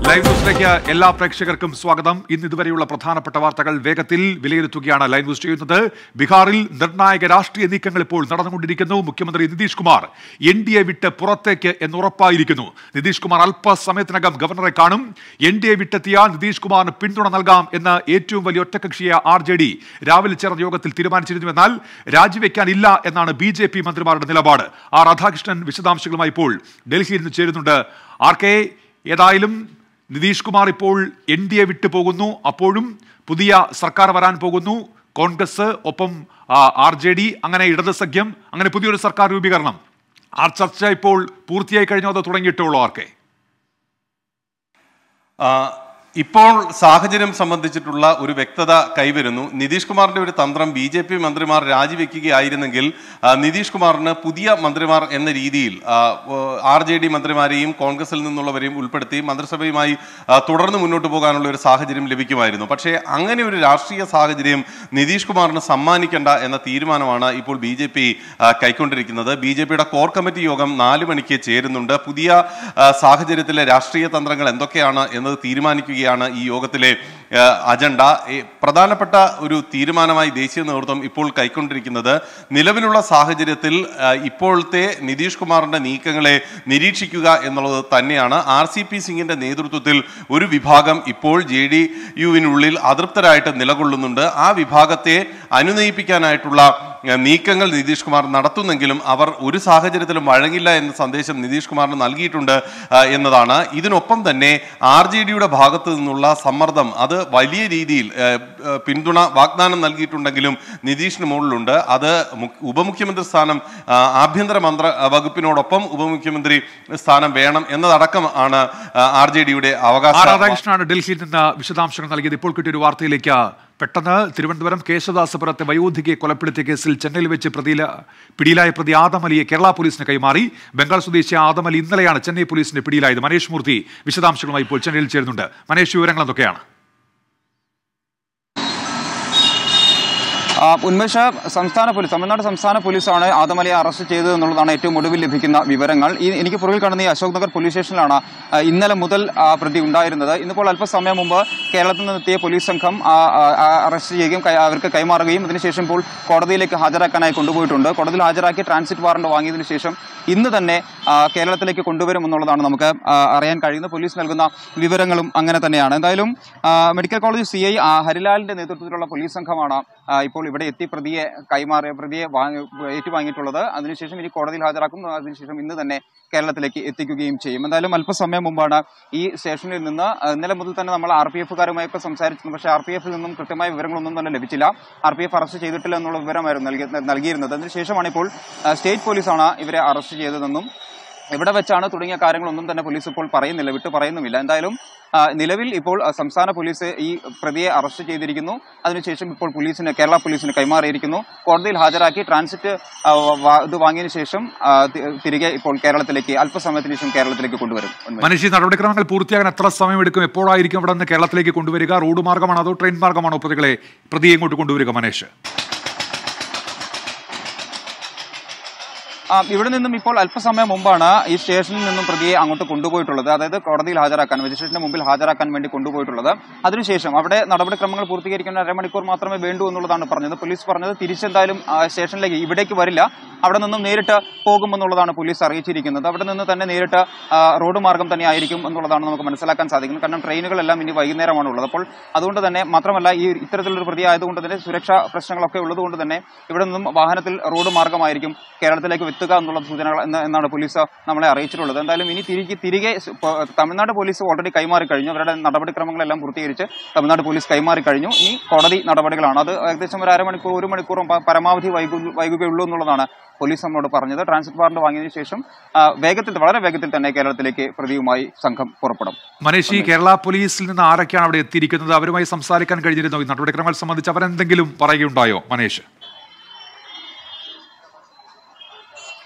Live ന്യൂസിലേക്ക് എല്ലാ പ്രേക്ഷകർക്കും സ്വാഗതം ഇന്ന് ഇതുവരെയുള്ള പ്രധാനപ്പെട്ട വാർത്തകൾ വേഗത്തിൽ വിലയിരുത്തുകയാണ് ലൈവ് ന്യൂസ് ചെയ്യുന്നത് ബീഹാറിൽ നിർണായക രാഷ്ട്രീയ നീക്കങ്ങൾ ഇപ്പോൾ നടന്നുകൊണ്ടിരിക്കുന്നു മുഖ്യമന്ത്രി Nitish Kumar N D A വിട്ട് പുറത്തേക്ക് എന്നുറപ്പായിരിക്കുന്നു നിതീഷ് കുമാർ അല്പസമയത്തിനകം ഗവർണറെ കാണും എൻ ഡി എ വിട്ടെത്തിയാൽ നിതീഷ് കുമാറിന് പിന്തുണ നൽകാം എന്ന് ഏറ്റവും വലിയ ഒറ്റകക്ഷിയായ ആർ ജെ ഡി രാവിലെ ചേർന്ന യോഗത്തിൽ തീരുമാനിച്ചിരുന്നുവെന്നാൽ രാജിവെക്കാനില്ല എന്നാണ് ബി ജെ പി മന്ത്രിമാരുടെ നിലപാട് ആർ രാധാകൃഷ്ണൻ വിശദാംശങ്ങളുമായി ഇപ്പോൾ ഡൽഹിയിൽ നിന്ന് ചേരുന്നുണ്ട് ആർ കെ ഏതായാലും നിതീഷ് കുമാർ ഇപ്പോൾ എൻ ഡി എ വിട്ടു പോകുന്നു അപ്പോഴും പുതിയ സർക്കാർ വരാൻ പോകുന്നു കോൺഗ്രസ് ഒപ്പം ആർ ജെ ഡി അങ്ങനെ ഇടത് സഖ്യം അങ്ങനെ പുതിയൊരു സർക്കാർ രൂപീകരണം ആ ചർച്ച ഇപ്പോൾ പൂർത്തിയായി കഴിഞ്ഞോ അതോ തുടങ്ങിയിട്ടുള്ളൂ ആർക്കെ ആ, ഇപ്പോൾ സാഹചര്യം സംബന്ധിച്ചിട്ടുള്ള ഒരു വ്യക്തത കൈവരുന്നു നിതീഷ് കുമാറിന്റെ ഒരു തന്ത്രം ബി ജെ പി മന്ത്രിമാർ രാജിവെക്കുകയായിരുന്നെങ്കിൽ ആ, നിതീഷ് കുമാറിന് പുതിയ മന്ത്രിമാർ എന്ന രീതിയിൽ ആർ ജെ ഡി മന്ത്രിമാരെയും കോൺഗ്രസിൽ നിന്നുള്ളവരെയും ഉൾപ്പെടുത്തി മന്ത്രിസഭയുമായി ആ, തുടർന്ന് മുന്നോട്ട് പോകാനുള്ള ഒരു സാഹചര്യം ലഭിക്കുമായിരുന്നു പക്ഷേ അങ്ങനെ ഒരു രാഷ്ട്രീയ സാഹചര്യം നിതീഷ് കുമാറിന് സമ്മാനിക്കേണ്ട എന്ന തീരുമാനമാണ് ഇപ്പോൾ ബി ജെ പി കൈക്കൊണ്ടിരിക്കുന്നത് ബി ജെ പിയുടെ കോർ കമ്മിറ്റി യോഗം നാല് മണിക്ക് ചേരുന്നുണ്ട് പുതിയ ആ, സാഹചര്യത്തിലെ രാഷ്ട്രീയ തന്ത്രങ്ങൾ എന്തൊക്കെയാണ് എന്നത് തീരുമാനിക്കുകയാണ് ഈ യോഗത്തിലെ ആ, അജണ്ട ഈ പ്രധാനപ്പെട്ട ഒരു തീരുമാനമായി ദേശീയ നേതൃത്വം ഇപ്പോൾ കൈക്കൊണ്ടിരിക്കുന്നത് നിലവിലുള്ള സാഹചര്യത്തിൽ ആ, ഇപ്പോഴത്തെ നിതീഷ് കുമാറിന്റെ നീക്കങ്ങളെ നിരീക്ഷിക്കുക എന്നുള്ളത് തന്നെയാണ് ആർ സി പി സിംഗിന്റെ നേതൃത്വത്തിൽ ഒരു വിഭാഗം ഇപ്പോൾ ജെ ഡി യുവിനുള്ളിൽ അതൃപ്തരായിട്ട് നിലകൊള്ളുന്നുണ്ട് ആ വിഭാഗത്തെ അനുനയിപ്പിക്കാനായിട്ടുള്ള ആ, നീക്കങ്ങൾ നിതീഷ് കുമാർ നടത്തുന്നെങ്കിലും അവർ ഒരു സാഹചര്യത്തിലും വഴങ്ങില്ല എന്ന സന്ദേശം നിതീഷ് കുമാറിന് നൽകിയിട്ടുണ്ട് ആ, എന്നതാണ് ഇതിനൊപ്പം തന്നെ ആർ ജെ ഡിയുടെ ഭാഗത്തു നിന്നുള്ള സമ്മർദ്ദം അത് വലിയ രീതിയിൽ ആ, ആ, പിന്തുണ വാഗ്ദാനം നൽകിയിട്ടുണ്ടെങ്കിലും നിതീഷിന് മുകളിലുണ്ട് അത് മു- ഉപമുഖ്യമന്ത്രി സ്ഥാനം ആ, ആഭ്യന്തര മന്ത്ര വകുപ്പിനോടൊപ്പം ഉപമുഖ്യമന്ത്രി സ്ഥാനം വേണം എന്നതടക്കം ആണ് ആർ ജെ ഡിയുടെ ആർ അവകാശ രാധാകൃഷ്ണനാണ് ഡൽഹിയിൽ നിന്ന് വിശദാംശങ്ങൾ നൽകിയത് ഇപ്പോൾ കിട്ടിയ ഒരു വാർത്തയിലേക്ക് പെട്ടെന്ന് തിരുവനന്തപുരം കേശവദാസപുരത്തെ വയോധികയെ കൊലപ്പെടുത്തിയ കേസിൽ ചെന്നൈയിൽ വെച്ച് പ്രതിയില പിടിയിലായ പ്രതി ആദമലിയെ കേരള പോലീസിന് കൈമാറി ബംഗാൾ സ്വദേശി ആദമലി ഇന്നലെയാണ് ചെന്നൈ പോലീസിന്റെ പിടിയിലായത് മനേഷ് മൂർത്തി വിശദാംശങ്ങളുമായി ഇപ്പോൾ ചെന്നൈയിൽ ചേരുന്നുണ്ട് മനേഷ് വിവരങ്ങൾ എന്തൊക്കെയാണ് ആ, ഉന്മേഷ സംസ്ഥാന പോലീസ് തമിഴ്നാട് സംസ്ഥാന പോലീസാണ് ആദമലിയെ അറസ്റ്റ് ചെയ്തത് എന്നുള്ളതാണ് ഏറ്റവും ഒടുവിൽ ലഭിക്കുന്ന വിവരങ്ങൾ ഈ എനിക്ക് പുറകിൽ കാണുന്ന ഈ അശോക് നഗർ പോലീസ് സ്റ്റേഷനിലാണ് ആ, ഇന്നലെ മുതൽ ആ, പ്രതി ഉണ്ടായിരുന്നത് ഇന്നിപ്പോൾ അല്പസമയം മുമ്പ് കേരളത്തിൽ നിന്നെത്തിയ പോലീസ് സംഘം ആ, ആ, ആ, അറസ്റ്റ് ചെയ്യുകയും കൈ- അവർക്ക് കൈമാറുകയും അതിനുശേഷം ഇപ്പോൾ കോടതിയിലേക്ക് ഹാജരാക്കാനായി കൊണ്ടുപോയിട്ടുണ്ട് കോടതിയിൽ ഹാജരാക്കി ട്രാൻസിറ്റ് വാറണ്ട് വാങ്ങിയതിനു ശേഷം ഇന്ന് തന്നെ ആ, കേരളത്തിലേക്ക് കൊണ്ടുവരും എന്നുള്ളതാണ് നമുക്ക് ആ, അറിയാൻ കഴിയുന്നത് പോലീസ് നൽകുന്ന വിവരങ്ങളും അങ്ങനെ തന്നെയാണ് എന്തായാലും ആ, മെഡിക്കൽ കോളേജ് സി ഐ ഹരിലാലിന്റെ നേതൃത്വത്തിലുള്ള പോലീസ് സംഘമാണ് ആ, ഇപ്പോൾ ഇവിടെ എത്തി പ്രതിയെ കൈമാറിയ പ്രതിയെ വാങ്ങി ഏറ്റുവാങ്ങിയിട്ടുള്ളത് അതിനുശേഷം ഇനി കോടതിയിൽ ഹാജരാക്കും അതിനുശേഷം ഇന്ന് തന്നെ കേരളത്തിലേക്ക് എത്തിക്കുകയും ചെയ്യും എന്തായാലും അല്പസമയം മുമ്പാണ് ഈ സ്റ്റേഷനിൽ നിന്ന് ആ, ഇന്നലെ മുതൽ തന്നെ നമ്മൾ ആർ പി എഫുകാരുമായൊക്കെ സംസാരിച്ചിരുന്നു പക്ഷേ ആർ പി എഫിൽ നിന്നും കൃത്യമായ വിവരങ്ങളൊന്നും തന്നെ ലഭിച്ചില്ല ആർ പി എഫ് അറസ്റ്റ് ചെയ്തിട്ടില്ല എന്നുള്ള വിവരമായിരുന്നു നൽകി നൽകിയിരുന്നത് അതിനുശേഷമാണ് ഇപ്പോൾ ആ, സ്റ്റേറ്റ് പോലീസാണ് ഇവരെ അറസ്റ്റ് ചെയ്തതെന്നും ഇവിടെ വെച്ചാണ് തുടങ്ങിയ കാര്യങ്ങളൊന്നും തന്നെ പോലീസ് ഇപ്പോൾ പറയുന്നില്ല വിട്ടു പറയുന്നുമില്ല എന്തായാലും ആ, നിലവിൽ ഇപ്പോൾ ആ, സംസ്ഥാന പോലീസ് ഈ പ്രതിയെ അറസ്റ്റ് ചെയ്തിരിക്കുന്നു അതിനുശേഷം ഇപ്പോൾ പോലീസിന് കേരള പോലീസിന് കൈമാറിയിരിക്കുന്നു കോടതിയിൽ ഹാജരാക്കി ട്രാൻസിറ്റ് ആ, വാ- ഇത് വാങ്ങിയതിനു ശേഷം ആ, തി- തിരികെ ഇപ്പോൾ കേരളത്തിലേക്ക് അല്പസമയത്തിന് ശേഷം കേരളത്തിലേക്ക് കൊണ്ടുവരും ഉന്മേഷ്. മനീഷ് ഈ നടപടിക്രമങ്ങൾ പൂർത്തിയാകാൻ എത്ര സമയമെടുക്കും എപ്പോഴായിരിക്കും ഇവിടെ നിന്ന് കേരളത്തിലേക്ക് കൊണ്ടുവരിക റോഡ് മാർഗമാണോ അതോ ട്രെയിൻ മാർഗമാണോ പ്രതികളെ പ്രതിയെ ഇങ്ങോട്ട് കൊണ്ടുവരിക മനേഷ് ആ, ഇവിടെ നിന്നും ഇപ്പോൾ അല്പസമയം മുമ്പാണ് ഈ സ്റ്റേഷനിൽ നിന്നും പ്രതിയെ അങ്ങോട്ട് കൊണ്ടുപോയിട്ടുള്ളത് അതായത് കോടതിയിൽ ഹാജരാക്കാൻ മജിസ്ട്രേറ്റിന് മുമ്പിൽ ഹാജരാക്കാൻ വേണ്ടി കൊണ്ടുപോയിട്ടുള്ളത് അതിനുശേഷം അവിടെ നടപടിക്രമങ്ങൾ പൂർത്തീകരിക്കാൻ അരമണിക്കൂർ മാത്രമേ വേണ്ടൂ എന്നുള്ളതാണ് പറഞ്ഞത് പോലീസ് പറഞ്ഞത് തിരിച്ചെന്തായാലും ആ, സ്റ്റേഷനിലേക്ക് ഇവിടേക്ക് വരില്ല അവിടെ നിന്നും നേരിട്ട് പോകുമെന്നുള്ളതാണ് പോലീസ് അറിയിച്ചിരിക്കുന്നത് അവിടെ നിന്ന് തന്നെ നേരിട്ട് ആ, റോഡ് മാർഗം തന്നെ ആയിരിക്കും എന്നുള്ളതാണ് നമുക്ക് മനസ്സിലാക്കാൻ സാധിക്കുന്നത് കാരണം ട്രെയിനുകളെല്ലാം ഇനി വൈകുന്നേരമാണ് ഉള്ളത് അപ്പോൾ അതുകൊണ്ട് തന്നെ മാത്രമല്ല ഈ ഇത്തരത്തിലൊരു പ്രതി ആയതുകൊണ്ട് തന്നെ സുരക്ഷാ പ്രശ്നങ്ങളൊക്കെ ഉള്ളതുകൊണ്ട് തന്നെ ഇവിടെ നിന്നും വാഹനത്തിൽ റോഡ് മാർഗമായിരിക്കും കേരളത്തിലേക്ക് എത്തുക എന്നുള്ള സൂചനകൾ എന്ന് എന്നാണ് പോലീസ് നമ്മളെ അറിയിച്ചിട്ടുള്ളത് എന്തായാലും ഇനി തിരികെ തിരികെ സ് പ- തമിഴ്നാട് പോലീസ് ഓൾറെഡി കൈമാറി കഴിഞ്ഞു അവരുടെ നടപടിക്രമങ്ങളെല്ലാം പൂർത്തീകരിച്ച് തമിഴ്നാട് പോലീസ് കൈമാറി കഴിഞ്ഞു ഇനി കോടതി നടപടികളാണ് അത് ഏകദേശം ഒരു അരമണിക്കൂർ ഒരു മണിക്കൂറും പ- പരമാവധി വൈകു വൈകുകയുള്ളൂ എന്നുള്ളതാണ് പോലീസ് നമ്മളോട് പറഞ്ഞത് ട്രാൻസിറ്റ് വാറണ്ട് വാങ്ങിയതിനു ശേഷം ആ, വേഗത്തിൽ വളരെ വേഗത്തിൽ തന്നെ കേരളത്തിലേക്ക് പ്രതിയുമായി സംഘം പുറപ്പെടും മനീഷ് ഈ കേരള പോലീസിൽ നിന്ന് ആരൊക്കെയാണ് അവിടെ എത്തിയിരിക്കുന്നത് അവരുമായി സംസാരിക്കാൻ കഴിഞ്ഞിരുന്നോ ഈ നടപടിക്രമങ്ങൾ സംബന്ധിച്ച് അവരെന്തെങ്കിലും പറയുകയുണ്ടായോ മനീഷ്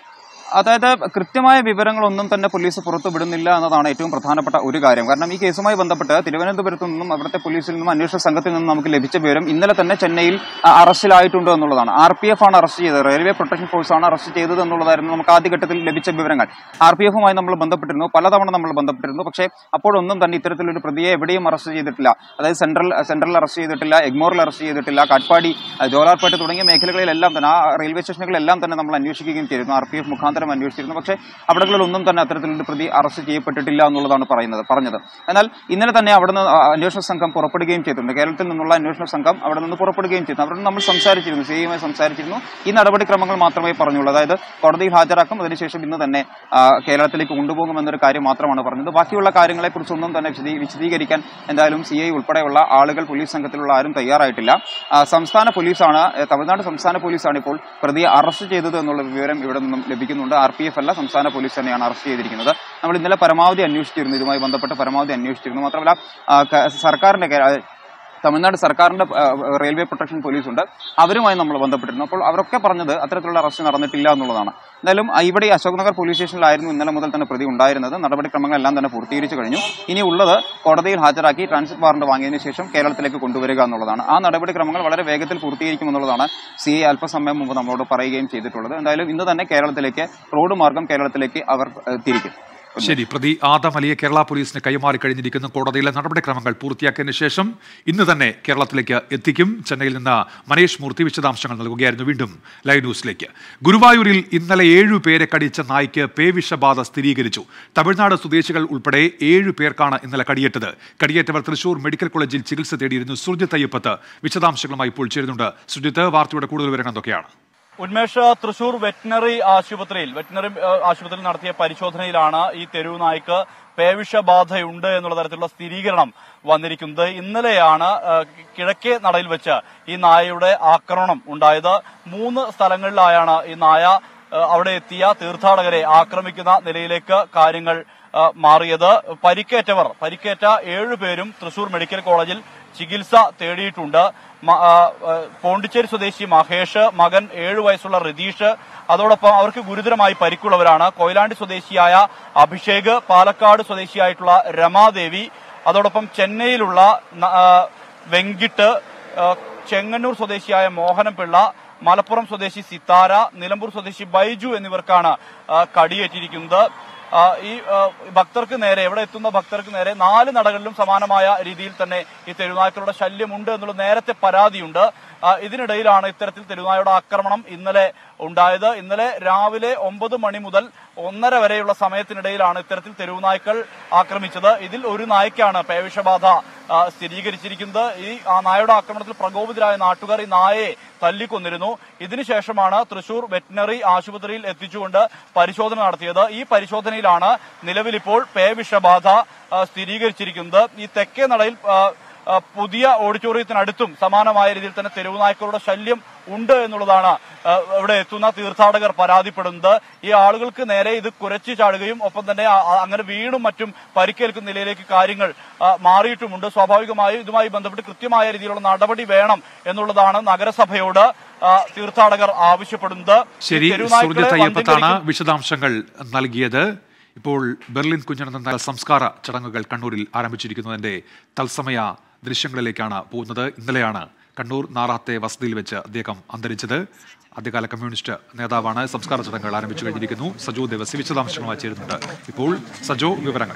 അതായത് കൃത്യമായ വിവരങ്ങളൊന്നും തന്നെ പോലീസ് പുറത്തുവിടുന്നില്ല എന്നതാണ് ഏറ്റവും പ്രധാനപ്പെട്ട ഒരു കാര്യം കാരണം ഈ കേസുമായി ബന്ധപ്പെട്ട് തിരുവനന്തപുരത്തു നിന്നും അവിടുത്തെ പോലീസിൽ നിന്നും അന്വേഷണ സംഘത്തിൽ നിന്നും നമുക്ക് ലഭിച്ച വിവരം ഇന്നലെ തന്നെ ചെന്നൈയിൽ ആ, അറസ്റ്റിലായിട്ടുണ്ട് എന്നുള്ളതാണ് ആർ പി എഫ് ആണ് അറസ്റ്റ് ചെയ്തത് റെയിൽവേ പ്രൊട്ടക്ഷൻ ഫോഴ്സ് ആണ് അറസ്റ്റ് ചെയ്തത് എന്നുള്ളതായിരുന്നു നമുക്ക് ആദ്യഘട്ടത്തിൽ ലഭിച്ച വിവരങ്ങൾ ആർ പി എഫുമായി നമ്മൾ ബന്ധപ്പെട്ടിരുന്നു പലതവണ നമ്മൾ ബന്ധപ്പെട്ടിരുന്നു പക്ഷേ അപ്പോഴൊന്നും തന്നെ ഇത്തരത്തിലൊരു പ്രതിയെ എവിടെയും അറസ്റ്റ് ചെയ്തിട്ടില്ല അതായത് സെൻട്രൽ സെൻട്രലിൽ അറസ്റ്റ് ചെയ്തിട്ടില്ല എഗ്മോറിൽ അറസ്റ്റ് ചെയ്തിട്ടില്ല കാട്ട്പാടി ആ, ജോലാർപേട്ട് തുടങ്ങിയ മേഖലകളിലെല്ലാം തന്നെ ആ റെയിൽവേ സ്റ്റേഷനുകളിലെല്ലാം തന്നെ നമ്മൾ അന്വേഷിക്കുകയും ചെയ്തിരുന്നു ആർ പി എഫ് മുഖാന്തരം അന്വേഷിച്ചിരുന്നു പക്ഷേ അവിടങ്ങളിലൊന്നും തന്നെ അത്തരത്തിലൊരു പ്രതി അറസ്റ്റ് ചെയ്യപ്പെട്ടിട്ടില്ല എന്നുള്ളതാണ് പറയുന്നത് പറഞ്ഞത് എന്നാൽ ഇന്നലെ തന്നെ അവിടുന്ന് ആ, അന്വേഷണ സംഘം പുറപ്പെടുകയും ചെയ്തിട്ടുണ്ട് കേരളത്തിൽ നിന്നുള്ള അന്വേഷണ സംഘം അവിടെ നിന്ന് പുറപ്പെടുകയും ചെയ്തു അവിടെ നമ്മൾ സംസാരിച്ചിരുന്നു സിയുമായി സംസാരിച്ചിരുന്നു ഈ നടപടിക്രമങ്ങൾ മാത്രമേ പറഞ്ഞുള്ളൂ അതായത് കോടതിയിൽ ഹാജരാക്കും അതിനുശേഷം ഇന്ന് തന്നെ ആ, കേരളത്തിലേക്ക് കൊണ്ടുപോകുമെന്നൊരു കാര്യം മാത്രമാണ് പറഞ്ഞത് ബാക്കിയുള്ള കാര്യങ്ങളെക്കുറിച്ചൊന്നും തന്നെ വിശദീ- വിശദീകരിക്കാൻ എന്തായാലും സി ഐ ഉൾപ്പെടെയുള്ള ആളുകൾ പോലീസ് സംഘത്തിലുള്ള ആരും തയ്യാറായിട്ടില്ല ആ, സംസ്ഥാന പോലീസാണ് ഏ, തമിഴ്നാട് സംസ്ഥാന പോലീസാണ് ഇപ്പോൾ പ്രതിയെ അറസ്റ്റ് ചെയ്തത് എന്നുള്ള വിവരം ഇവിടെ നിന്നും ലഭിക്കുന്നുണ്ട് ആർ പി എഫ് അല്ല സംസ്ഥാന പോലീസ് തന്നെയാണ് അറസ്റ്റ് ചെയ്തിരിക്കുന്നത് നമ്മൾ ഇന്നലെ പരമാവധി അന്വേഷിച്ചിരുന്നു ഇതുമായി ബന്ധപ്പെട്ട് പരമാവധി അന്വേഷിച്ചിരുന്നു മാത്രമല്ല ആ, ക- സർക്കാരിന്റെ കേ- ആ, തമിഴ്നാട് സർക്കാരിന്റെ ആ, റെയിൽവേ പ്രൊട്ടക്ഷൻ പോലീസ് ഉണ്ട് അവരുമായി നമ്മൾ ബന്ധപ്പെട്ടിരുന്നു അപ്പോൾ അവരൊക്കെ പറഞ്ഞത് അത്തരത്തിലുള്ള അറസ്റ്റ് നടന്നിട്ടില്ല എന്നുള്ളതാണ് എന്തായാലും ആ, ഇവിടെ ഈ അശോക് നഗർ പോലീസ് സ്റ്റേഷനിലായിരുന്നു ഇന്നലെ മുതൽ തന്നെ പ്രതി ഉണ്ടായിരുന്നത് നടപടിക്രമങ്ങളെല്ലാം തന്നെ പൂർത്തീകരിച്ചു കഴിഞ്ഞു ഇനി ഉള്ളത് കോടതിയിൽ ഹാജരാക്കി ട്രാൻസിറ്റ് വാറന്റ് വാങ്ങിയതിനു ശേഷം കേരളത്തിലേക്ക് കൊണ്ടുവരിക എന്നുള്ളതാണ് ആ നടപടിക്രമങ്ങൾ വളരെ വേഗത്തിൽ പൂർത്തീകരിക്കുമെന്നുള്ളതാണ് സി എ അല്പസമയം മുമ്പ് നമ്മളോട് പറയുകയും ചെയ്തിട്ടുള്ളത് എന്തായാലും ഇന്ന് തന്നെ കേരളത്തിലേക്ക് റോഡ് മാർഗം കേരളത്തിലേക്ക് അവർ ഏഹ്, തിരിക്കും ശരി പ്രതി ആദം അലിയെ കേരള പോലീസിന് കൈമാറി കഴിഞ്ഞിരിക്കുന്ന കോടതിയിലെ നടപടിക്രമങ്ങൾ പൂർത്തിയാക്കിയതിനു ശേഷം ഇന്ന് തന്നെ കേരളത്തിലേക്ക് എത്തിക്കും ചെന്നൈയിൽ നിന്ന് മനേഷ് മൂർത്തി വിശദാംശങ്ങൾ നൽകുകയായിരുന്നു വീണ്ടും ലൈവ് ന്യൂസിലേക്ക് ഗുരുവായൂരിൽ ഇന്നലെ ഏഴു പേരെ കടിച്ച നായ്ക്ക് പേവിഷബാധ സ്ഥിരീകരിച്ചു തമിഴ്നാട് സ്വദേശികൾ ഉൾപ്പെടെ ഏഴു പേർക്കാണ് ഇന്നലെ കടിയേറ്റത് കടിയേറ്റവർ തൃശൂർ മെഡിക്കൽ കോളേജിൽ ചികിത്സ തേടിയിരുന്നു സുർജിത്ത് അയ്യപ്പത്ത് വിശദാംശങ്ങളുമായി ഇപ്പോൾ ചേരുന്നുണ്ട് സുർജിത്ത് വാർത്തയുടെ കൂടുതൽ വിവരങ്ങൾ എന്തൊക്കെയാണ് ഉന്മേഷ് തൃശൂർ വെറ്റിനറി ആശുപത്രിയിൽ വെറ്റിനറി ഏഹ്, ആശുപത്രിയിൽ നടത്തിയ പരിശോധനയിലാണ് ഈ തെരുവ് നായ്ക്ക് പേവിഷബാധയുണ്ട് എന്നുള്ള തരത്തിലുള്ള സ്ഥിരീകരണം വന്നിരിക്കുന്നത് ഇന്നലെയാണ് ഏഹ്, കിഴക്കേ നടയിൽ വെച്ച് ഈ നായയുടെ ആക്രമണം ഉണ്ടായത് മൂന്ന് സ്ഥലങ്ങളിലായാണ് ഈ നായ ഏഹ്, അവിടെ എത്തിയ തീർത്ഥാടകരെ ആക്രമിക്കുന്ന നിലയിലേക്ക് കാര്യങ്ങൾ ഏഹ്, മാറിയത് പരിക്കേറ്റവർ പരിക്കേറ്റ ഏഴുപേരും തൃശൂർ മെഡിക്കൽ കോളേജിൽ ചികിത്സ തേടിയിട്ടുണ്ട് മ- ആ, ആ, പോണ്ടിച്ചേരി സ്വദേശി മഹേഷ് മകൻ ഏഴു വയസ്സുള്ള റിതീഷ് അതോടൊപ്പം അവർക്ക് ഗുരുതരമായി പരിക്കുള്ളവരാണ് കൊയിലാണ്ടി സ്വദേശിയായ അഭിഷേക് പാലക്കാട് സ്വദേശിയായിട്ടുള്ള രമാദേവി അതോടൊപ്പം ചെന്നൈയിലുള്ള ന- ആ, വെങ്കിട്ട് ആ, ചെങ്ങന്നൂർ സ്വദേശിയായ മോഹനം പിള്ള മലപ്പുറം സ്വദേശി സിത്താര നിലമ്പൂർ സ്വദേശി ബൈജു എന്നിവർക്കാണ് ആ, കടിയേറ്റിരിക്കുന്നത് ആ, ഈ ആ, ഭക്തർക്ക് നേരെ എവിടെ എത്തുന്ന ഭക്തർക്ക് നേരെ നാല് നടകളിലും സമാനമായ രീതിയിൽ തന്നെ ഈ തെരുവുനായ്ക്കളുടെ ശല്യമുണ്ട് എന്നുള്ള നേരത്തെ പരാതിയുണ്ട് ആ, ഇതിനിടയിലാണ് ഇത്തരത്തിൽ തെരുവുനായുടെ ആക്രമണം ഇന്നലെ ഉണ്ടായത് ഇന്നലെ രാവിലെ ഒമ്പത് മണി മുതൽ ഒന്നര വരെയുള്ള സമയത്തിനിടയിലാണ് ഇത്തരത്തിൽ തെരുവുനായ്ക്കൾ ആക്രമിച്ചത് ഇതിൽ ഒരു നായ്ക്കാണ് പേവിഷബാധ ആ, സ്ഥിരീകരിച്ചിരിക്കുന്നത് ഈ ആ നായയുടെ ആക്രമണത്തിൽ പ്രകോപിതരായ നാട്ടുകാർ ഈ നായയെ തല്ലിക്കൊന്നിരുന്നു ഇതിനുശേഷമാണ് തൃശൂർ വെറ്റിനറി ആശുപത്രിയിൽ എത്തിച്ചുകൊണ്ട് പരിശോധന നടത്തിയത് ഈ പരിശോധനയിലാണ് നിലവിലിപ്പോൾ പേവിഷബാധ ആ, സ്ഥിരീകരിച്ചിരിക്കുന്നത് ഈ തെക്കേ നടയിൽ ആ, ആ, പുതിയ ഓഡിറ്റോറിയത്തിനടുത്തും സമാനമായ രീതിയിൽ തന്നെ തെരുവ് നായ്ക്കളുടെ ശല്യം ഉണ്ട് എന്നുള്ളതാണ് ആ, ഇവിടെ എത്തുന്ന തീർത്ഥാടകർ പരാതിപ്പെടുന്നത് ഈ ആളുകൾക്ക് നേരെ ഇത് കുരച്ചു ചാടുകയും ഒപ്പം തന്നെ ആ- ആ- അങ്ങനെ വീണും മറ്റും പരിക്കേൽക്കുന്ന നിലയിലേക്ക് കാര്യങ്ങൾ ആ, മാറിയിട്ടുമുണ്ട് സ്വാഭാവികമായും ഇതുമായി ബന്ധപ്പെട്ട് കൃത്യമായ രീതിയിലുള്ള നടപടി വേണം എന്നുള്ളതാണ് നഗരസഭയോട് ആ, തീർത്ഥാടകർ ആവശ്യപ്പെടുന്നത് ഈ ശരി തെരുവ് നായ്ക്കളെ സുർജിത്ത് അയ്യപ്പത്താണ് വന്ധ്യംകരിക്കും- വിശദാംശങ്ങൾ നൽകിയത് ഇപ്പോൾ ബെർലിൻ കുഞ്ഞനെന്ന സംസ്കാര ചടങ്ങുകൾ കണ്ണൂരിൽ ആരംഭിച്ചിരിക്കുന്നതിന്റെ തത്സമയ ദൃശ്യങ്ങളിലേക്കാണ് പോകുന്നത് ഇന്നലെയാണ് കണ്ണൂർ നാറാത്തെ വസതിയിൽ വെച്ച് അദ്ദേഹം അന്തരിച്ചത് ആദ്യകാല കമ്മ്യൂണിസ്റ്റ് നേതാവാണ് സംസ്കാര ചടങ്ങുകൾ ആരംഭിച്ചു കഴിഞ്ഞിരിക്കുന്നു സജോ ദേവസി വിശദാംശങ്ങളുമായി ചേരുന്നുണ്ട് ഇപ്പോൾ സജോ വിവരങ്ങൾ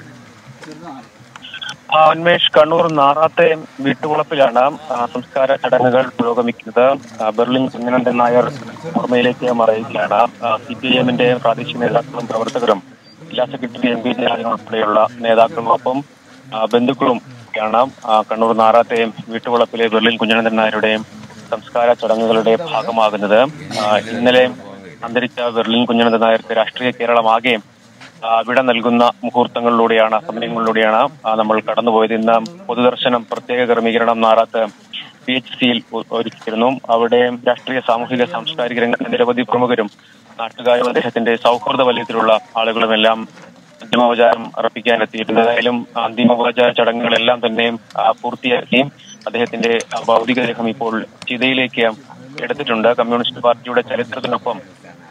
ആ, ഉന്മേഷ് കണ്ണൂർ നാറാത്തെ വീട്ടുവളപ്പിലാണ് ആ, സംസ്കാര ചടങ്ങുകൾ പുരോഗമിക്കുന്നത് ആ, ബെർലിൻ കുഞ്ഞനന്ദൻ നായർ ഓർമ്മയിലേക്ക് മറയുകയാണ് സി പി ഐ എമ്മിന്റെ പ്രാദേശിക നേതാക്കളും പ്രവർത്തകരും ജില്ലാ സെക്രട്ടറി എം പി ജയരാജൻ ഉൾപ്പെടെയുള്ള നേതാക്കളും ഒപ്പം ആ, ബന്ധുക്കളും ഒക്കെയാണ് ആ, കണ്ണൂർ നാറാത്തെ വീട്ടുവളപ്പിലെ ബെർലിൻ കുഞ്ഞനന്ദൻ നായരുടെയും സംസ്കാര ചടങ്ങുകളുടെ ഭാഗമാകുന്നത് ആ, ഇന്നലെ അന്തരിച്ച ബെർലിൻ കുഞ്ഞനന്ദൻ നായർക്ക് രാഷ്ട്രീയ കേരളമാകെ ആ, വിട നൽകുന്ന മുഹൂർത്തങ്ങളിലൂടെയാണ് സമയങ്ങളിലൂടെയാണ് ആ, നമ്മൾ കടന്നുപോയത് ഇന്ന് പൊതുദർശനം പ്രത്യേക ക്രമീകരണം നാറാത്ത് പി എച്ച് സിയിൽ ഒരുക്കിയിരുന്നു അവിടെ രാഷ്ട്രീയ സാമൂഹിക സാംസ്കാരിക രംഗത്തെ നിരവധി പ്രമുഖരും നാട്ടുകാരും അദ്ദേഹത്തിന്റെ സൗഹൃദ വലയത്തിലുള്ള ആളുകളുമെല്ലാം അന്തിമോപചാരം അർപ്പിക്കാൻ എത്തിയിട്ടുണ്ട് ഏതായാലും അന്തിമോപചാര ചടങ്ങുകളെല്ലാം തന്നെ ആ, പൂർത്തിയാക്കി അദ്ദേഹത്തിന്റെ ആ, ഭൗതികദേഹം ഇപ്പോൾ ചിതയിലേക്ക് എടുത്തിട്ടുണ്ട് കമ്മ്യൂണിസ്റ്റ് പാർട്ടിയുടെ ചരിത്രത്തിനൊപ്പം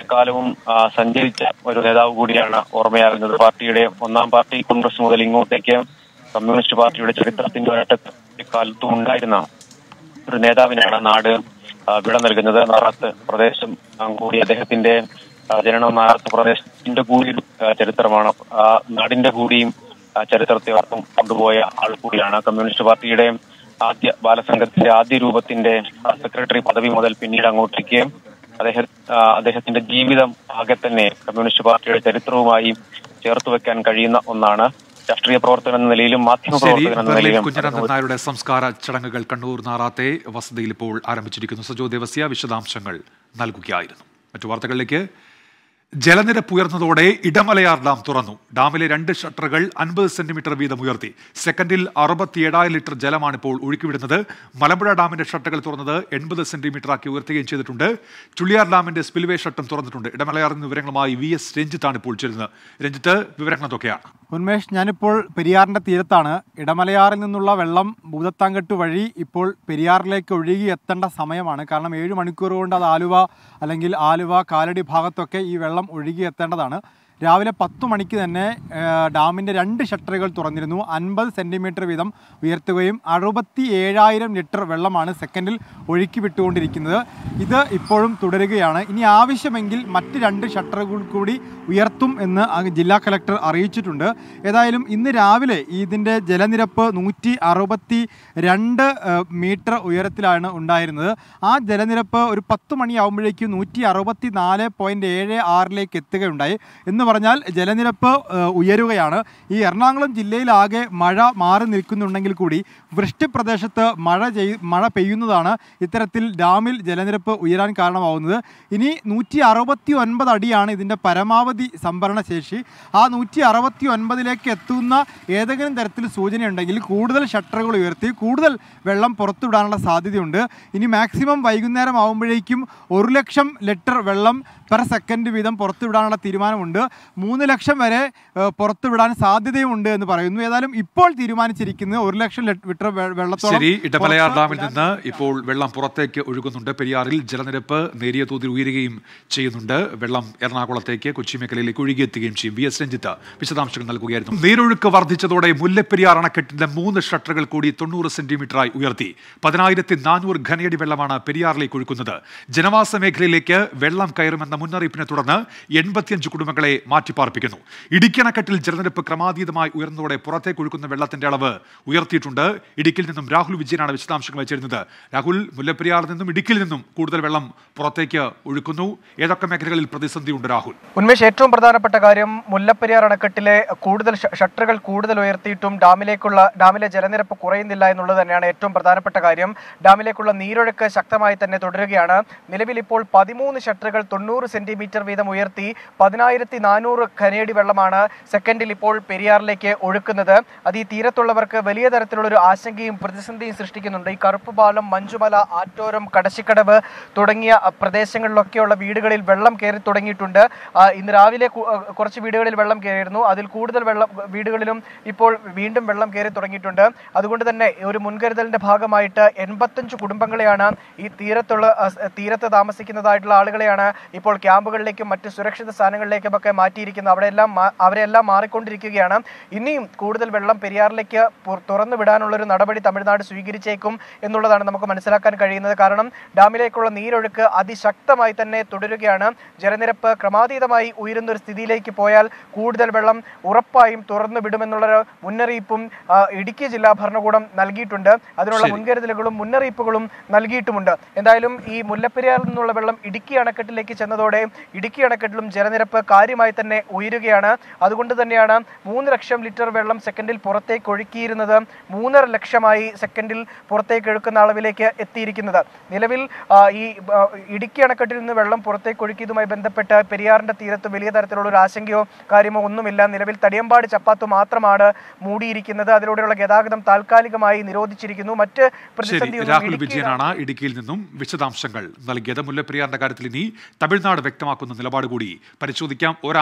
എക്കാലവും ആ, സഞ്ചരിച്ച ഒരു നേതാവ് കൂടിയാണ് ഓർമ്മയാകുന്നത് പാർട്ടിയുടെ ഒന്നാം പാർട്ടി കോൺഗ്രസ് മുതൽ ഇങ്ങോട്ടേക്ക് കമ്മ്യൂണിസ്റ്റ് പാർട്ടിയുടെ ചരിത്രത്തിന്റെ ഒരറ്റത്ത് എക്കാലത്തും ഉണ്ടായിരുന്ന ഒരു നേതാവിനാണ് നാട് ആ, വിട നൽകുന്നത് നാറാത്ത് പ്രദേശം ആ, കൂടി അദ്ദേഹത്തിന്റെ ആ, ജനനം നാറാത്ത് പ്രദേശത്തിന്റെ കൂടി ഒരു, ആ, ചരിത്രമാണ് ആ നാടിന്റെ കൂടിയും ആ, ചരിത്രത്തെ അർത്ഥം കൊണ്ടുപോയ ആൾ കൂടിയാണ് കമ്മ്യൂണിസ്റ്റ് പാർട്ടിയുടെ ആദ്യ ബാലസംഘത്തിന്റെ ആദ്യ രൂപത്തിന്റെ ആ, സെക്രട്ടറി പദവി മുതൽ പിന്നീട് അങ്ങോട്ടേക്ക് അദ്ദേഹം ആ, അദ്ദേഹത്തിന്റെ ജീവിതം ആകെ തന്നെ കമ്മ്യൂണിസ്റ്റ് പാർട്ടിയുടെ ചരിത്രവുമായി ചേർത്ത് വെക്കാൻ കഴിയുന്ന ഒന്നാണ് രാഷ്ട്രീയ പ്രവർത്തകൻ എന്ന നിലയിലും മാധ്യമ ശരി പ്രവർത്തകൻ എന്ന ബെർലിൻ നിലയിലും കുഞ്ഞനന്ദൻ നായരുടെ സംസ്കാര ചടങ്ങുകൾ കണ്ണൂർ നാറാത്തെ വസതിയിൽ ഇപ്പോൾ ആരംഭിച്ചിരിക്കുന്നു സജോ ദേവസ്യ വിശദാംശങ്ങൾ നൽകുകയായിരുന്നു മറ്റു വാർത്തകളിലേക്ക് ജലനിരപ്പ് ഉയർന്നതോടെ ഇടമലയാർ ഡാം തുറന്നു ഡാമിലെ രണ്ട് ഷട്ടറുകൾ അൻപത് സെന്റിമീറ്റർ വീതം ഉയർത്തി സെക്കൻഡിൽ അറുപത്തിയേഴായിരം ലിറ്റർ ജലമാണ് ഇപ്പോൾ ഒഴുക്കിവിടുന്നത് മലമ്പുഴ ഡാമിന്റെ ഷട്ടറുകൾ തുറന്നത് എൺപത് സെന്റിമീറ്റർ ആക്കി ഉയർത്തുകയും ചെയ്തിട്ടുണ്ട് ചുള്ളിയാർ ഡാമിന്റെ സ്പിൽവേ ഷട്ടും തുറന്നിട്ടുണ്ട് ഇടമലയാറിൽ നിന്ന് വിവരങ്ങളുമായി വി എസ് രഞ്ജിത്താണ് ഇപ്പോൾ ചേരുന്നത് രഞ്ജിത്ത് വിവരങ്ങൾ എന്തൊക്കെയാണ് ഉന്മേഷ് ഞാനിപ്പോൾ പെരിയാറിന്റെ തീരത്താണ് ഇടമലയാറിൽ നിന്നുള്ള വെള്ളം ഭൂതത്താങ്കെട്ട് വഴി ഇപ്പോൾ പെരിയാറിലേക്ക് ഒഴുകി എത്തേണ്ട സമയമാണ് കാരണം ഏഴ് മണിക്കൂർ കൊണ്ട് അത് ആലുവ അല്ലെങ്കിൽ ആലുവ കാലടി ഭാഗത്തൊക്കെ ഈ വെള്ളം ഒഴുകി എത്തേണ്ടതാണ് രാവിലെ പത്ത് മണിക്ക് തന്നെ ഏഹ്, ഡാമിൻ്റെ രണ്ട് ഷട്ടറുകൾ തുറന്നിരുന്നു അൻപത് സെൻറ്റിമീറ്റർ വീതം ഉയർത്തുകയും അറുപത്തി ഏഴായിരം ലിറ്റർ വെള്ളമാണ് സെക്കൻഡിൽ ഒഴുക്കി വിട്ടുകൊണ്ടിരിക്കുന്നത് ഇത് ഇപ്പോഴും തുടരുകയാണ് ഇനി ആവശ്യമെങ്കിൽ മറ്റ് രണ്ട് ഷട്ടറുകൾ കൂടി ഉയർത്തും എന്ന് അങ്ങ് ജില്ലാ കലക്ടർ അറിയിച്ചിട്ടുണ്ട് ഏതായാലും ഇന്ന് രാവിലെ ഇതിൻ്റെ ജലനിരപ്പ് നൂറ്റി അറുപത്തി രണ്ട് ഏഹ്, മീറ്റർ ഉയരത്തിലാണ് ഉണ്ടായിരുന്നത് ആ ജലനിരപ്പ് ഒരു പത്ത് മണിയാകുമ്പോഴേക്കും നൂറ്റി അറുപത്തി നാല് പോയിൻറ്റ് ഏഴ് ആറിലേക്ക് എത്തുകയുണ്ടായി എന്ന് പറഞ്ഞാൽ ജലനിരപ്പ് ഏഹ്, ഉയരുകയാണ് ഈ എറണാകുളം ജില്ലയിലാകെ മഴ മാറി നിൽക്കുന്നുണ്ടെങ്കിൽ കൂടി വൃഷ്ടിപ്രദേശത്ത് മഴ ചെയ് മഴ പെയ്യുന്നതാണ് ഇത്തരത്തിൽ ഡാമിൽ ജലനിരപ്പ് ഉയരാൻ കാരണമാവുന്നത് ഇനി നൂറ്റി അറുപത്തി ഒൻപത് അടിയാണ് ഇതിൻ്റെ പരമാവധി സംഭരണ ശേഷി ആ നൂറ്റി അറുപത്തി ഒൻപതിലേക്ക് എത്തുന്ന ഏതെങ്കിലും തരത്തിൽ സൂചനയുണ്ടെങ്കിൽ കൂടുതൽ ഷട്ടറുകൾ ഉയർത്തി കൂടുതൽ വെള്ളം പുറത്തുവിടാനുള്ള സാധ്യതയുണ്ട് ഇനി മാക്സിമം വൈകുന്നേരം ആകുമ്പോഴേക്കും ഒരു ലക്ഷം ലിറ്റർ വെള്ളം പെർ സെക്കൻഡ് വീതം പുറത്തുവിടാനുള്ള തീരുമാനമുണ്ട് മൂന്ന് ലക്ഷം വരെ ഏഹ്, പുറത്തുവിടാൻ സാധ്യതയുമുണ്ട് എന്ന് പറയുന്നു ഏതായാലും ഇപ്പോൾ തീരുമാനിച്ചിരിക്കുന്നത് ഒരു ലക്ഷം ലിറ്റർ വെള്ളത്തോളം ശരി ഇടമലയാർ പുറത്ത് ഡാമിൽ വിടാൻ നിന്ന് ഇപ്പോൾ വെള്ളം പുറത്തേക്ക് ഒഴുകുന്നുണ്ട് പെരിയാറിൽ ജലനിരപ്പ് നേരിയ തോതിൽ ഉയരുകയും ചെയ്യുന്നുണ്ട് വെള്ളം എറണാകുളത്തേക്ക് കൊച്ചി മേഖലയിലേക്ക് ഒഴുകിയെത്തുകയും ചെയ്യും വി എസ് രഞ്ജിത്ത് വിശദാംശങ്ങൾ നൽകുകയായിരുന്നു നീരൊഴുക്ക് വർദ്ധിച്ചതോടെ മുല്ലപ്പെരിയാർ അണക്കെട്ടിന്റെ മൂന്ന് ഷട്ടറുകൾ കൂടി തൊണ്ണൂറ് സെന്റിമീറ്ററായി ഉയർത്തി പതിനായിരത്തി നാനൂറ് ഘനയടി വെള്ളമാണ് പെരിയാറിലേക്ക് ഒഴുക്കുന്നത് ജനവാസ മേഖലയിലേക്ക് വെള്ളം കയറുമെന്ന മുന്നറിയിപ്പിനെ തുടർന്ന് എൺപത്തിയഞ്ച് കുടുംബങ്ങളെ മാറ്റിപ്പാർപ്പിക്കുന്നു ഇടുക്കി അണക്കെട്ടിൽ ജലനിരപ്പ് ക്രമാതീതമായി ഉയർന്നതോടെ പുറത്തേക്ക് ഒഴുക്കുന്ന വെള്ളത്തിന്റെ അളവ് ഉയർത്തിയിട്ടുണ്ട് ഇടുക്കിയിൽ നിന്നും രാഹുൽ വിജയനാണ് വിശദാംശങ്ങൾ വെച്ചിരുന്നത് രാഹുൽ മുല്ലപ്പെരിയാറിൽ നിന്നും ഇടുക്കിയിൽ നിന്നും കൂടുതൽ വെള്ളം പുറത്തേക്ക് ഒഴുക്കുന്നു ഏതൊക്കെ മേഖലകളിൽ പ്രതിസന്ധിയുണ്ട് രാഹുൽ ഉന്മേഷ് ഏറ്റവും പ്രധാനപ്പെട്ട കാര്യം മുല്ലപ്പെരിയാർ അണക്കെട്ടിലെ കൂടുതൽ ഷ- ഷട്ടറുകൾ കൂടുതൽ ഉയർത്തിയിട്ടും ഡാമിലേക്കുള്ള ഡാമിലെ ജലനിരപ്പ് കുറയുന്നില്ല എന്നുള്ളത് തന്നെയാണ് ഏറ്റവും പ്രധാനപ്പെട്ട കാര്യം ഡാമിലേക്കുള്ള നീരൊഴുക്ക് ശക്തമായി തന്നെ തുടരുകയാണ് നിലവിൽ ഇപ്പോൾ പതിമൂന്ന് ഷട്ടറുകൾ തൊണ്ണൂറ് സെന്റിമീറ്റർ വീതം ഉയർത്തി പതിനായിരത്തി നാനൂറ് ഖനയടി വെള്ളമാണ് സെക്കൻഡിൽ ഇപ്പോൾ പെരിയാറിലേക്ക് ഒഴുക്കുന്നത് അത് ഈ തീരത്തുള്ളവർക്ക് വലിയ തരത്തിലുള്ള ഒരു ആശങ്കയും പ്രതിസന്ധിയും സൃഷ്ടിക്കുന്നുണ്ട് ഈ കറുപ്പ് പാലം മഞ്ചുമല ആറ്റോരം കടശിക്കടവ് തുടങ്ങിയ അ, പ്രദേശങ്ങളിലൊക്കെയുള്ള വീടുകളിൽ വെള്ളം കയറി തുടങ്ങിയിട്ടുണ്ട് ആ, ഇന്ന് രാവിലെ കു- ആ, കുറച്ച് വീടുകളിൽ വെള്ളം കയറിയിരുന്നു അതിൽ കൂടുതൽ വെള്ളം വീടുകളിലും ഇപ്പോൾ വീണ്ടും വെള്ളം കയറി തുടങ്ങിയിട്ടുണ്ട് അതുകൊണ്ട് തന്നെ ഒരു മുൻകരുതലിന്റെ ഭാഗമായിട്ട് എൺപത്തഞ്ച് കുടുംബങ്ങളെയാണ് ഈ തീരത്തുള്ള ആ, സ്- തീരത്ത് താമസിക്കുന്നതായിട്ടുള്ള ആളുകളെയാണ് ഇപ്പോൾ ക്യാമ്പുകളിലേക്കും മറ്റ് സുരക്ഷിത സ്ഥാനങ്ങളിലേക്കും ഒക്കെ മാറ്റിയിരിക്കുന്നത് അവിടെയെല്ലാം മാ- അവരെല്ലാം മാറിക്കൊണ്ടിരിക്കുകയാണ് ഇനിയും കൂടുതൽ വെള്ളം പെരിയാറിലേക്ക് പുറ- തുറന്നു വിടാനുള്ള ഒരു നടപടി തമിഴ്നാട് സ്വീകരിച്ചേക്കും എന്നുള്ളതാണ് നമുക്ക് മനസ്സിലാക്കാൻ കഴിയുന്നത് കാരണം ഡാമിലേക്കുള്ള നീരൊഴുക്ക് അതിശക്തമായി തന്നെ തുടരുകയാണ് ജലനിരപ്പ് ക്രമാതീതമായി ഉയരുന്ന ഒരു സ്ഥിതിയിലേക്ക് പോയാൽ കൂടുതൽ വെള്ളം ഉറപ്പായും തുറന്നു വിടുമെന്നുള്ളൊരു മുന്നറിയിപ്പും ആ, ഇടുക്കി ജില്ലാ ഭരണകൂടം നൽകിയിട്ടുണ്ട് അതിനുള്ള ശരി. മുൻകരുതലുകളും മുന്നറിയിപ്പുകളും നൽകിയിട്ടുമുണ്ട് എന്തായാലും ഈ മുല്ലപ്പെരിയാറിൽ നിന്നുള്ള വെള്ളം ഇടുക്കി അണക്കെട്ടിലേക്ക് ചെന്നതോടെ ഇടുക്കി അണക്കെട്ടിലും ജലനിരപ്പ് കാര്യമായി തന്നെ ഉയരുകയാണ് അതുകൊണ്ട് തന്നെയാണ് മൂന്ന് ലക്ഷം ലിറ്റർ വെള്ളം സെക്കൻഡിൽ പുറത്തേക്ക് ഒഴുക്കിയിരുന്നത് മൂന്നര ലക്ഷമായി സെക്കൻഡിൽ പുറത്തേക്ക് ഒഴുക്കുന്ന അളവിലേക്ക് എത്തിയിരിക്കുന്നത് നിലവിൽ ആ, ഈ ആ, ഇടുക്കി അണക്കെട്ടിൽ നിന്ന് വെള്ളം പുറത്തേക്ക് ഒഴുക്കിയതുമായി ബന്ധപ്പെട്ട് പെരിയാറിന്റെ തീരത്ത് വലിയ തരത്തിലുള്ള ഒരു ആശങ്കയോ കാര്യമോ ഒന്നുമില്ല നിലവിൽ തടിയമ്പാട് ചപ്പാത്ത് മാത്രമാണ് മൂടിയിരിക്കുന്നത് അതിലൂടെയുള്ള ഗതാഗതം താൽക്കാലികമായി നിരോധിച്ചിരിക്കുന്നു മറ്റ് ശരി പ്രതിസന്ധിയൊന്നും രാഹുൽ ഇടുക്കിയിൽ വിജയനാണ് ഇടുക്കിയിൽ നിന്നും വിശദാംശങ്ങൾ നൽകിയത് മുല്ലപ്പെരിയാറിന്റെ കാര്യത്തിൽ ഇനി തമിഴ്നാട് വ്യക്തമാക്കുന്ന നിലപാട് കൂടി പരിശോധിക്കാം ഒരാ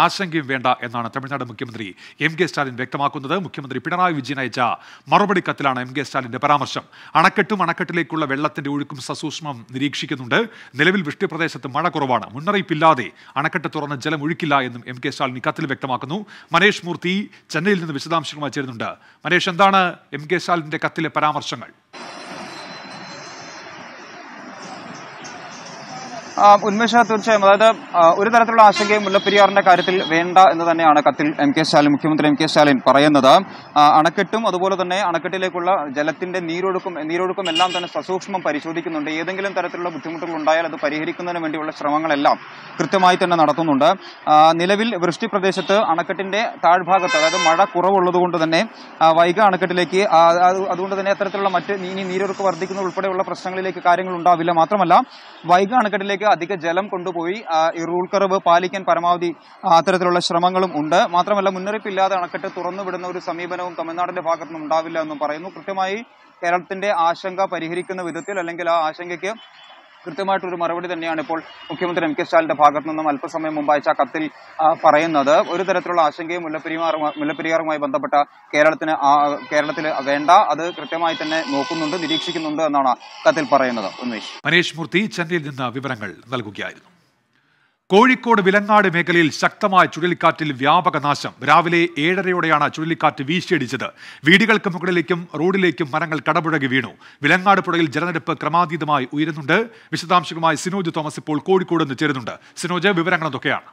ഒരാശങ്കയും വേണ്ട എന്നാണ് തമിഴ്നാട് മുഖ്യമന്ത്രി എം കെ സ്റ്റാലിൻ വ്യക്തമാക്കുന്നത് മുഖ്യമന്ത്രി പിണറായി വിജയൻ അയച്ച മറുപടി കത്തിലാണ് എം കെ സ്റ്റാലിന്റെ പരാമർശം അണക്കെട്ടും അണക്കെട്ടിലേക്കുള്ള വെള്ളത്തിന്റെ ഒഴുക്കും സസൂക്ഷ്മം നിരീക്ഷിക്കുന്നുണ്ട് നിലവിൽ വൃഷ്ടിപ്രദേശത്ത് മഴ കുറവാണ് മുന്നറിയിപ്പില്ലാതെ അണക്കെട്ട് തുറന്ന് ജലം ഒഴുക്കില്ല എന്നും എം കെ സ്റ്റാലിൻ ഈ കത്തിൽ വ്യക്തമാക്കുന്നു മനേഷ് മൂർത്തി ചെന്നൈയിൽ നിന്ന് വിശദാംശങ്ങളുമായി ചേരുന്നുണ്ട് മനേഷ് എന്താണ് എം കെ സ്റ്റാലിന്റെ കത്തിലെ പരാമർശങ്ങൾ ആ, ഉന്മേഷ തീർച്ചയായും അതായത് ആ, ഒരു തരത്തിലുള്ള ആശങ്കയും മുല്ലപ്പെരിയാറിന്റെ കാര്യത്തിൽ വേണ്ട എന്ന് തന്നെയാണ് കത്തിൽ എം കെ സ്റ്റാലിൻ മുഖ്യമന്ത്രി എം കെ സ്റ്റാലിൻ പറയുന്നത് ആ, അണക്കെട്ടും അതുപോലെ തന്നെ അണക്കെട്ടിലേക്കുള്ള ജലത്തിന്റെ നീരൊഴുക്കും നീരൊഴുക്കും എല്ലാം തന്നെ സസൂക്ഷ്മം പരിശോധിക്കുന്നുണ്ട് ഏതെങ്കിലും തരത്തിലുള്ള ബുദ്ധിമുട്ടുകൾ ഉണ്ടായാൽ അത് പരിഹരിക്കുന്നതിന് വേണ്ടിയുള്ള ശ്രമങ്ങളെല്ലാം കൃത്യമായി തന്നെ നടത്തുന്നുണ്ട് ആ, നിലവിൽ വൃഷ്ടി പ്രദേശത്ത് അണക്കെട്ടിന്റെ താഴ്ഭാഗത്ത് അതായത് മഴ കുറവുള്ളതുകൊണ്ട് തന്നെ ആ, വൈഗ അണക്കെട്ടിലേക്ക് ആ, അത് അതുകൊണ്ട് തന്നെ അത്തരത്തിലുള്ള മറ്റ് ഇനി നീരൊഴുക്ക് വർദ്ധിക്കുന്ന ഉൾപ്പെടെയുള്ള പ്രശ്നങ്ങളിലേക്ക് കാര്യങ്ങൾ ഉണ്ടാവില്ല മാത്രമല്ല വൈഗ അണക്കെട്ടിലേക്ക് അധിക ജലം കൊണ്ടുപോയി ആ, ഈ റൂൾ കർവ് പാലിക്കാൻ പരമാവധി ആ, അത്തരത്തിലുള്ള ശ്രമങ്ങളും ഉണ്ട് മാത്രമല്ല മുന്നറിയിപ്പില്ലാതെ അണക്കെട്ട് തുറന്നുവിടുന്ന ഒരു സമീപനവും തമിഴ്നാടിന്റെ ഭാഗത്തു നിന്നും ഉണ്ടാവില്ല എന്നും പറയുന്നു കൃത്യമായി കേരളത്തിന്റെ ആശങ്ക പരിഹരിക്കുന്ന വിധത്തിൽ അല്ലെങ്കിൽ ആ ആശങ്കയ്ക്ക് കൃത്യമായിട്ടൊരു മറുപടി തന്നെയാണ് ഇപ്പോൾ മുഖ്യമന്ത്രി എം കെ സ്റ്റാലിന്റെ ഭാഗത്തു നിന്നും അല്പസമയം മുമ്പ് അയച്ച കത്തിൽ ആ, പറയുന്നത് ഒരു തരത്തിലുള്ള ആശങ്കയും മുല്ലപ്പെരിയാറുമായി മുല്ലപ്പെരിയാറുമായി ബന്ധപ്പെട്ട കേരളത്തിന് ആ, കേരളത്തിൽ വേണ്ട അത് കൃത്യമായി തന്നെ നോക്കുന്നുണ്ട് നിരീക്ഷിക്കുന്നുണ്ട് എന്നാണ് കത്തിൽ പറയുന്നത് ഉന്മേഷ് മനേഷ് മൂർത്തി ചെന്നൈയിൽ നിന്ന് വിവരങ്ങൾ നൽകുകയായിരുന്നു കോഴിക്കോട് വിലങ്ങാട് മേഖലയിൽ ശക്തമായ ചുഴലിക്കാറ്റിൽ വ്യാപക നാശം രാവിലെ ഏഴരയോടെയാണ് ചുഴലിക്കാറ്റ് വീശിയടിച്ചത് വീടുകൾക്ക് മുകളിലേക്കും റോഡിലേക്കും മരങ്ങൾ കടപുഴകി വീണു വിലങ്ങാട് പുഴയിൽ ജലനിരപ്പ് ക്രമാതീതമായി ഉയരുന്നുണ്ട് വിശദാംശങ്ങളുമായി സിനോജ് തോമസ് ഇപ്പോൾ കോഴിക്കോട് നിന്ന് ചേരുന്നുണ്ട് സിനോജ് വിവരങ്ങൾ എന്തൊക്കെയാണ്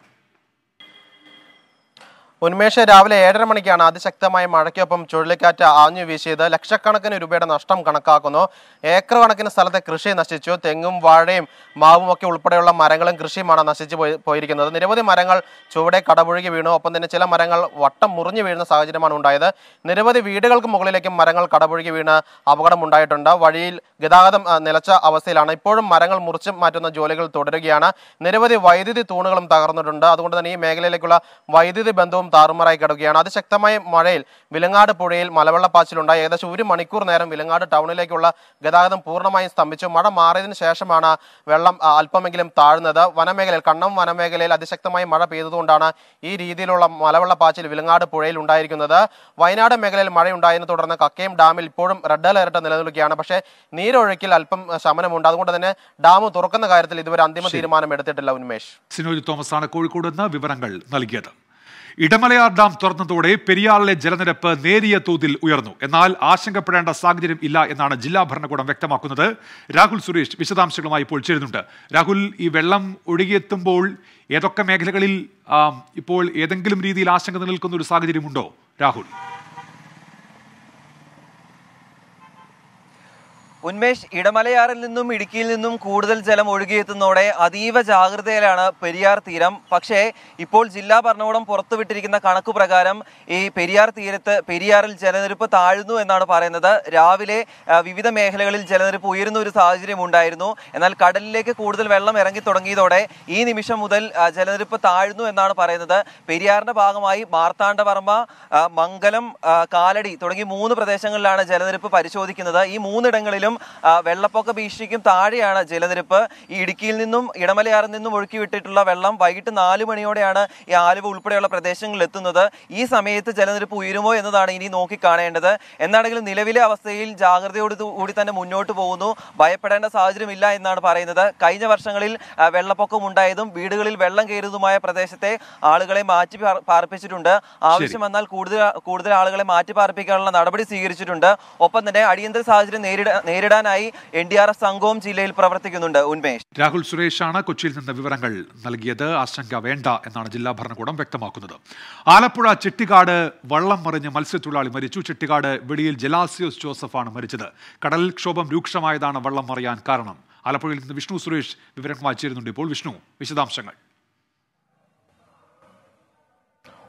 ഉന്മേഷ് രാവിലെ ഏഴര മണിക്കാണ് അതിശക്തമായ മഴയ്ക്കൊപ്പം ചുഴലിക്കാറ്റ് ആഞ്ഞു വീശിയത് ലക്ഷക്കണക്കിന് രൂപയുടെ നഷ്ടം കണക്കാക്കുന്നു ഏക്കർ കണക്കിന് സ്ഥലത്തെ കൃഷി നശിച്ചു തെങ്ങും വാഴയും മാവും ഒക്കെ ഉൾപ്പെടെയുള്ള മരങ്ങളും കൃഷിയുമാണ് നശിച്ചു പോയി പോയിരിക്കുന്നത് നിരവധി മരങ്ങൾ ചുവടെ കടപുഴകി വീണു ഒപ്പം തന്നെ ചില മരങ്ങൾ വട്ടം മുറിഞ്ഞു വീഴുന്ന സാഹചര്യമാണ് ഉണ്ടായത് നിരവധി വീടുകൾക്ക് മുകളിലേക്കും മരങ്ങൾ കടപുഴകി വീണ് അപകടമുണ്ടായിട്ടുണ്ട് വഴിയിൽ ഗതാഗതം ആ, നിലച്ച അവസ്ഥയിലാണ് ഇപ്പോഴും മരങ്ങൾ മുറിച്ച് മാറ്റുന്ന ജോലികൾ തുടരുകയാണ് നിരവധി വൈദ്യുതി തൂണുകളും തകർന്നിട്ടുണ്ട് അതുകൊണ്ട് തന്നെ ഈ മേഖലയിലേക്കുള്ള വൈദ്യുതി ബന്ധവും താറുമാറായി കിടക്കുകയാണ് അതിശക്തമായ മഴയിൽ വിലങ്ങാട് പുഴയിൽ മലവെള്ളപ്പാച്ചിലുണ്ടായി ഏകദേശം ഒരു മണിക്കൂർ നേരം വിലങ്ങാട് ടൗണിലേക്കുള്ള ഗതാഗതം പൂർണ്ണമായും സ്തംഭിച്ചു മഴ മാറിയതിനു ശേഷമാണ് വെള്ളം ആ, അല്പമെങ്കിലും താഴ്ന്നത് വനമേഖലയിൽ കണ്ണം വനമേഖലയിൽ അതിശക്തമായി മഴ പെയ്തതുകൊണ്ടാണ് ഈ രീതിയിലുള്ള മലവെള്ളപ്പാച്ചിൽ വിലങ്ങാട് പുഴയിൽ ഉണ്ടായിരിക്കുന്നത് വയനാട് മേഖലയിൽ മഴയുണ്ടായതിനെ തുടർന്ന് കക്കയം ഡാമിൽ ഇപ്പോഴും റെഡ് അലർട്ട് നിലനിൽക്കുകയാണ് പക്ഷേ നീരൊഴുക്കിൽ അല്പം ശമനമുണ്ട് അതുകൊണ്ട് തന്നെ ഡാം തുറക്കുന്ന കാര്യത്തിൽ ഇതുവരെ അന്തിമ തീരുമാനം എടുത്തിട്ടില്ല ഉന്മേഷ് സിനോജ് തോമസ് ആണ് കോഴിക്കോട് നിന്ന് വിവരങ്ങൾ നൽകിയത് ഇടമലയാർ ഡാം തുറന്നതോടെ പെരിയാറിലെ ജലനിരപ്പ് നേരിയ തോതിൽ ഉയർന്നു എന്നാൽ ആശങ്കപ്പെടേണ്ട സാഹചര്യം ഇല്ല എന്നാണ് ജില്ലാ ഭരണകൂടം വ്യക്തമാക്കുന്നത് രാഹുൽ സുരേഷ് വിശദാംശങ്ങളുമായി ഇപ്പോൾ ചേരുന്നുണ്ട് രാഹുൽ ഈ വെള്ളം ഒഴുകിയെത്തുമ്പോൾ ഏതൊക്കെ മേഖലകളിൽ ആ, ഇപ്പോൾ ഏതെങ്കിലും രീതിയിൽ ആശങ്ക നിലനിൽക്കുന്ന ഒരു സാഹചര്യമുണ്ടോ രാഹുൽ ഉന്മേഷ് ഇടമലയാറിൽ നിന്നും ഇടുക്കിയിൽ നിന്നും കൂടുതൽ ജലം ഒഴുകിയെത്തുന്നതോടെ അതീവ ജാഗ്രതയിലാണ് പെരിയാർ തീരം പക്ഷേ ഇപ്പോൾ ജില്ലാ ഭരണകൂടം പുറത്തുവിട്ടിരിക്കുന്ന കണക്ക് പ്രകാരം ഈ പെരിയാർ തീരത്ത് പെരിയാറിൽ ജലനിരപ്പ് താഴുന്നു എന്നാണ് പറയുന്നത് രാവിലെ ആ, വിവിധ മേഖലകളിൽ ജലനിരപ്പ് ഉയരുന്ന ഒരു സാഹചര്യം ഉണ്ടായിരുന്നു എന്നാൽ കടലിലേക്ക് കൂടുതൽ വെള്ളം ഇറങ്ങി തുടങ്ങിയതോടെ ഈ നിമിഷം മുതൽ ആ, ജലനിരപ്പ് താഴുന്നു എന്നാണ് പറയുന്നത് പെരിയാറിന്റെ ഭാഗമായി മാർത്താണ്ഡവർമ്മ ആ, മംഗലം ആ, കാലടി തുടങ്ങി മൂന്ന് പ്രദേശങ്ങളിലാണ് ജലനിരപ്പ് പരിശോധിക്കുന്നത് ഈ മൂന്നിടങ്ങളിലും ആ, വെള്ളപ്പൊക്ക ഭീഷണിക്കും താഴെയാണ് ജലനിരപ്പ് ഈ ഇടുക്കിയിൽ നിന്നും ഇടമലയാറിൽ നിന്നും ഒഴുക്കി വിട്ടിട്ടുള്ള വെള്ളം വൈകിട്ട് നാല് മണിയോടെയാണ് ഈ ആലുവ ഉൾപ്പെടെയുള്ള പ്രദേശങ്ങളിൽ എത്തുന്നത് ഈ സമയത്ത് ജലനിരപ്പ് ഉയരുമോ എന്നതാണ് ഇനി നോക്കിക്കാണേണ്ടത് എന്നാണെങ്കിലും നിലവിലെ അവസ്ഥയിൽ ജാഗ്രതയോട് കൂടി തന്നെ മുന്നോട്ട് പോകുന്നു ഭയപ്പെടേണ്ട സാഹചര്യമില്ല എന്നാണ് പറയുന്നത് കഴിഞ്ഞ വർഷങ്ങളിൽ ആ, വെള്ളപ്പൊക്കം ഉണ്ടായതും വീടുകളിൽ വെള്ളം കയറിയതുമായ പ്രദേശത്തെ ആളുകളെ മാറ്റി പാർ- പാർപ്പിച്ചിട്ടുണ്ട് ആവശ്യം വന്നാൽ കൂടുതൽ കൂടുതൽ ആളുകളെ മാറ്റി പാർപ്പിക്കാനുള്ള നടപടി സ്വീകരിച്ചിട്ടുണ്ട് ഒപ്പം തന്നെ അടിയന്തര സാഹചര്യം നേരിടാ നേരിടാനായി എൻ ഡി ആർ എഫ് സംഘവും ജില്ലയിൽ പ്രവർത്തിക്കുന്നുണ്ട് ഉന്മേഷ് രാഹുൽ സുരേഷാണ് കൊച്ചിയിൽ നിന്ന് വിവരങ്ങൾ നൽകിയത് ആശങ്ക വേണ്ട എന്നാണ് ജില്ലാ ഭരണകൂടം വ്യക്തമാക്കുന്നത് ആലപ്പുഴ ചെട്ടിക്കാട് വള്ളം മറിഞ്ഞ് മത്സ്യത്തൊഴിലാളി മരിച്ചു ചെട്ടിക്കാട് വെളിയിൽ ജലാസിയോസ് ജോസഫാണ് മരിച്ചത് കടൽ ക്ഷോഭം രൂക്ഷമായതാണ് വള്ളം മറിയാൻ കാരണം ആലപ്പുഴയിൽ നിന്ന് വിഷ്ണു സുരേഷ് വിവരങ്ങൾ വായിച്ചിരുന്നുണ്ട് ഇപ്പോൾ വിഷ്ണു വിശദാംശങ്ങൾ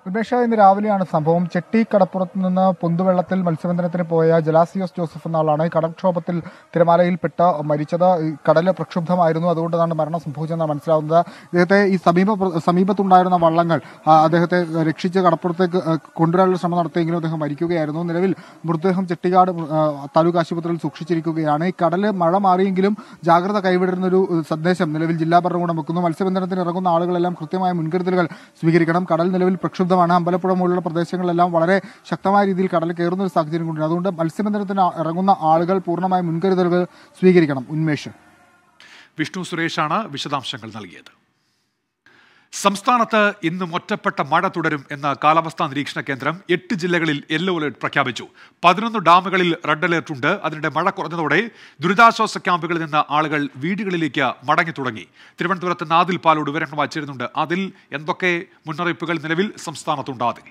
ഉന്മേഷ ഇന്ന് രാവിലെയാണ് സംഭവം ചെട്ടി കടപ്പുറത്ത് നിന്ന് പൊന്തുവെള്ളത്തിൽ മത്സ്യബന്ധനത്തിന് പോയ ജലാസിയോസ് ജോസഫ് എന്ന ആളാണ് കടൽക്ഷോഭത്തിൽ തിരമാലയിൽപ്പെട്ട് മരിച്ചത് ഈ കടല് പ്രക്ഷുബ്ധമായിരുന്നു അതുകൊണ്ടാണ് മരണം സംഭവിച്ചതെന്നാണ് മനസ്സിലാവുന്നത് ഇദ്ദേഹത്തെ ഈ സമീപ സമീപത്തുണ്ടായിരുന്ന വള്ളങ്ങൾ ആ, അദ്ദേഹത്തെ രക്ഷിച്ച് കടപ്പുറത്തേക്ക് ആ, കൊണ്ടുവരാനുള്ള ശ്രമം നടത്തിയെങ്കിലും അദ്ദേഹം മരിക്കുകയായിരുന്നു നിലവിൽ മൃതദേഹം ചെട്ടിക്കാട് ആ, താലൂക്ക് ആശുപത്രിയിൽ സൂക്ഷിച്ചിരിക്കുകയാണ് ഈ കടല് മഴ മാറിയെങ്കിലും ജാഗ്രത കൈവിടുന്നൊരു സന്ദേശം നിലവിൽ ജില്ലാ ഭരണകൂടം വെക്കുന്നു മത്സ്യബന്ധനത്തിന് ഇറങ്ങുന്ന ആളുകളെല്ലാം കൃത്യമായ മുൻകരുതലുകൾ സ്വീകരിക്കണം കടൽ നിലവിൽ പ്രക്ഷുബ്ധമാണ് അമ്പലപ്പുഴ പോലുള്ള പ്രദേശങ്ങളിലെല്ലാം വളരെ ശക്തമായ രീതിയിൽ കടൽ കയറുന്ന ഒരു സാഹചര്യം കൊണ്ടുണ്ട് അതുകൊണ്ട് മത്സ്യബന്ധനത്തിന് ഇറങ്ങുന്ന ആളുകൾ പൂർണ്ണമായ മുൻകരുതലുകൾ സ്വീകരിക്കണം ഉന്മേഷ് വിഷ്ണു സുരേഷാണ് വിശദാംശങ്ങൾ നൽകിയത് സംസ്ഥാനത്ത് ഇന്നും ഒറ്റപ്പെട്ട മഴ തുടരും എന്ന കാലാവസ്ഥാ നിരീക്ഷണ കേന്ദ്രം എട്ട് ജില്ലകളിൽ യെല്ലോ അലർട്ട് പ്രഖ്യാപിച്ചു പതിനൊന്ന് ഡാമുകളിൽ റെഡ് അലർട്ട് ഉണ്ട് അതിനിടെ മഴ കുറഞ്ഞതോടെ ദുരിതാശ്വാസ ക്യാമ്പുകളിൽ നിന്ന് ആളുകൾ വീടുകളിലേക്ക് മടങ്ങി തുടങ്ങി തിരുവനന്തപുരത്ത് നാദിൽ പാലോട് വിവരങ്ങൾ വായിച്ചിരുന്നുണ്ട് അതിൽ എന്തൊക്കെ മുന്നറിയിപ്പുകൾ നിലവിൽ സംസ്ഥാനത്തുണ്ട് അതിൽ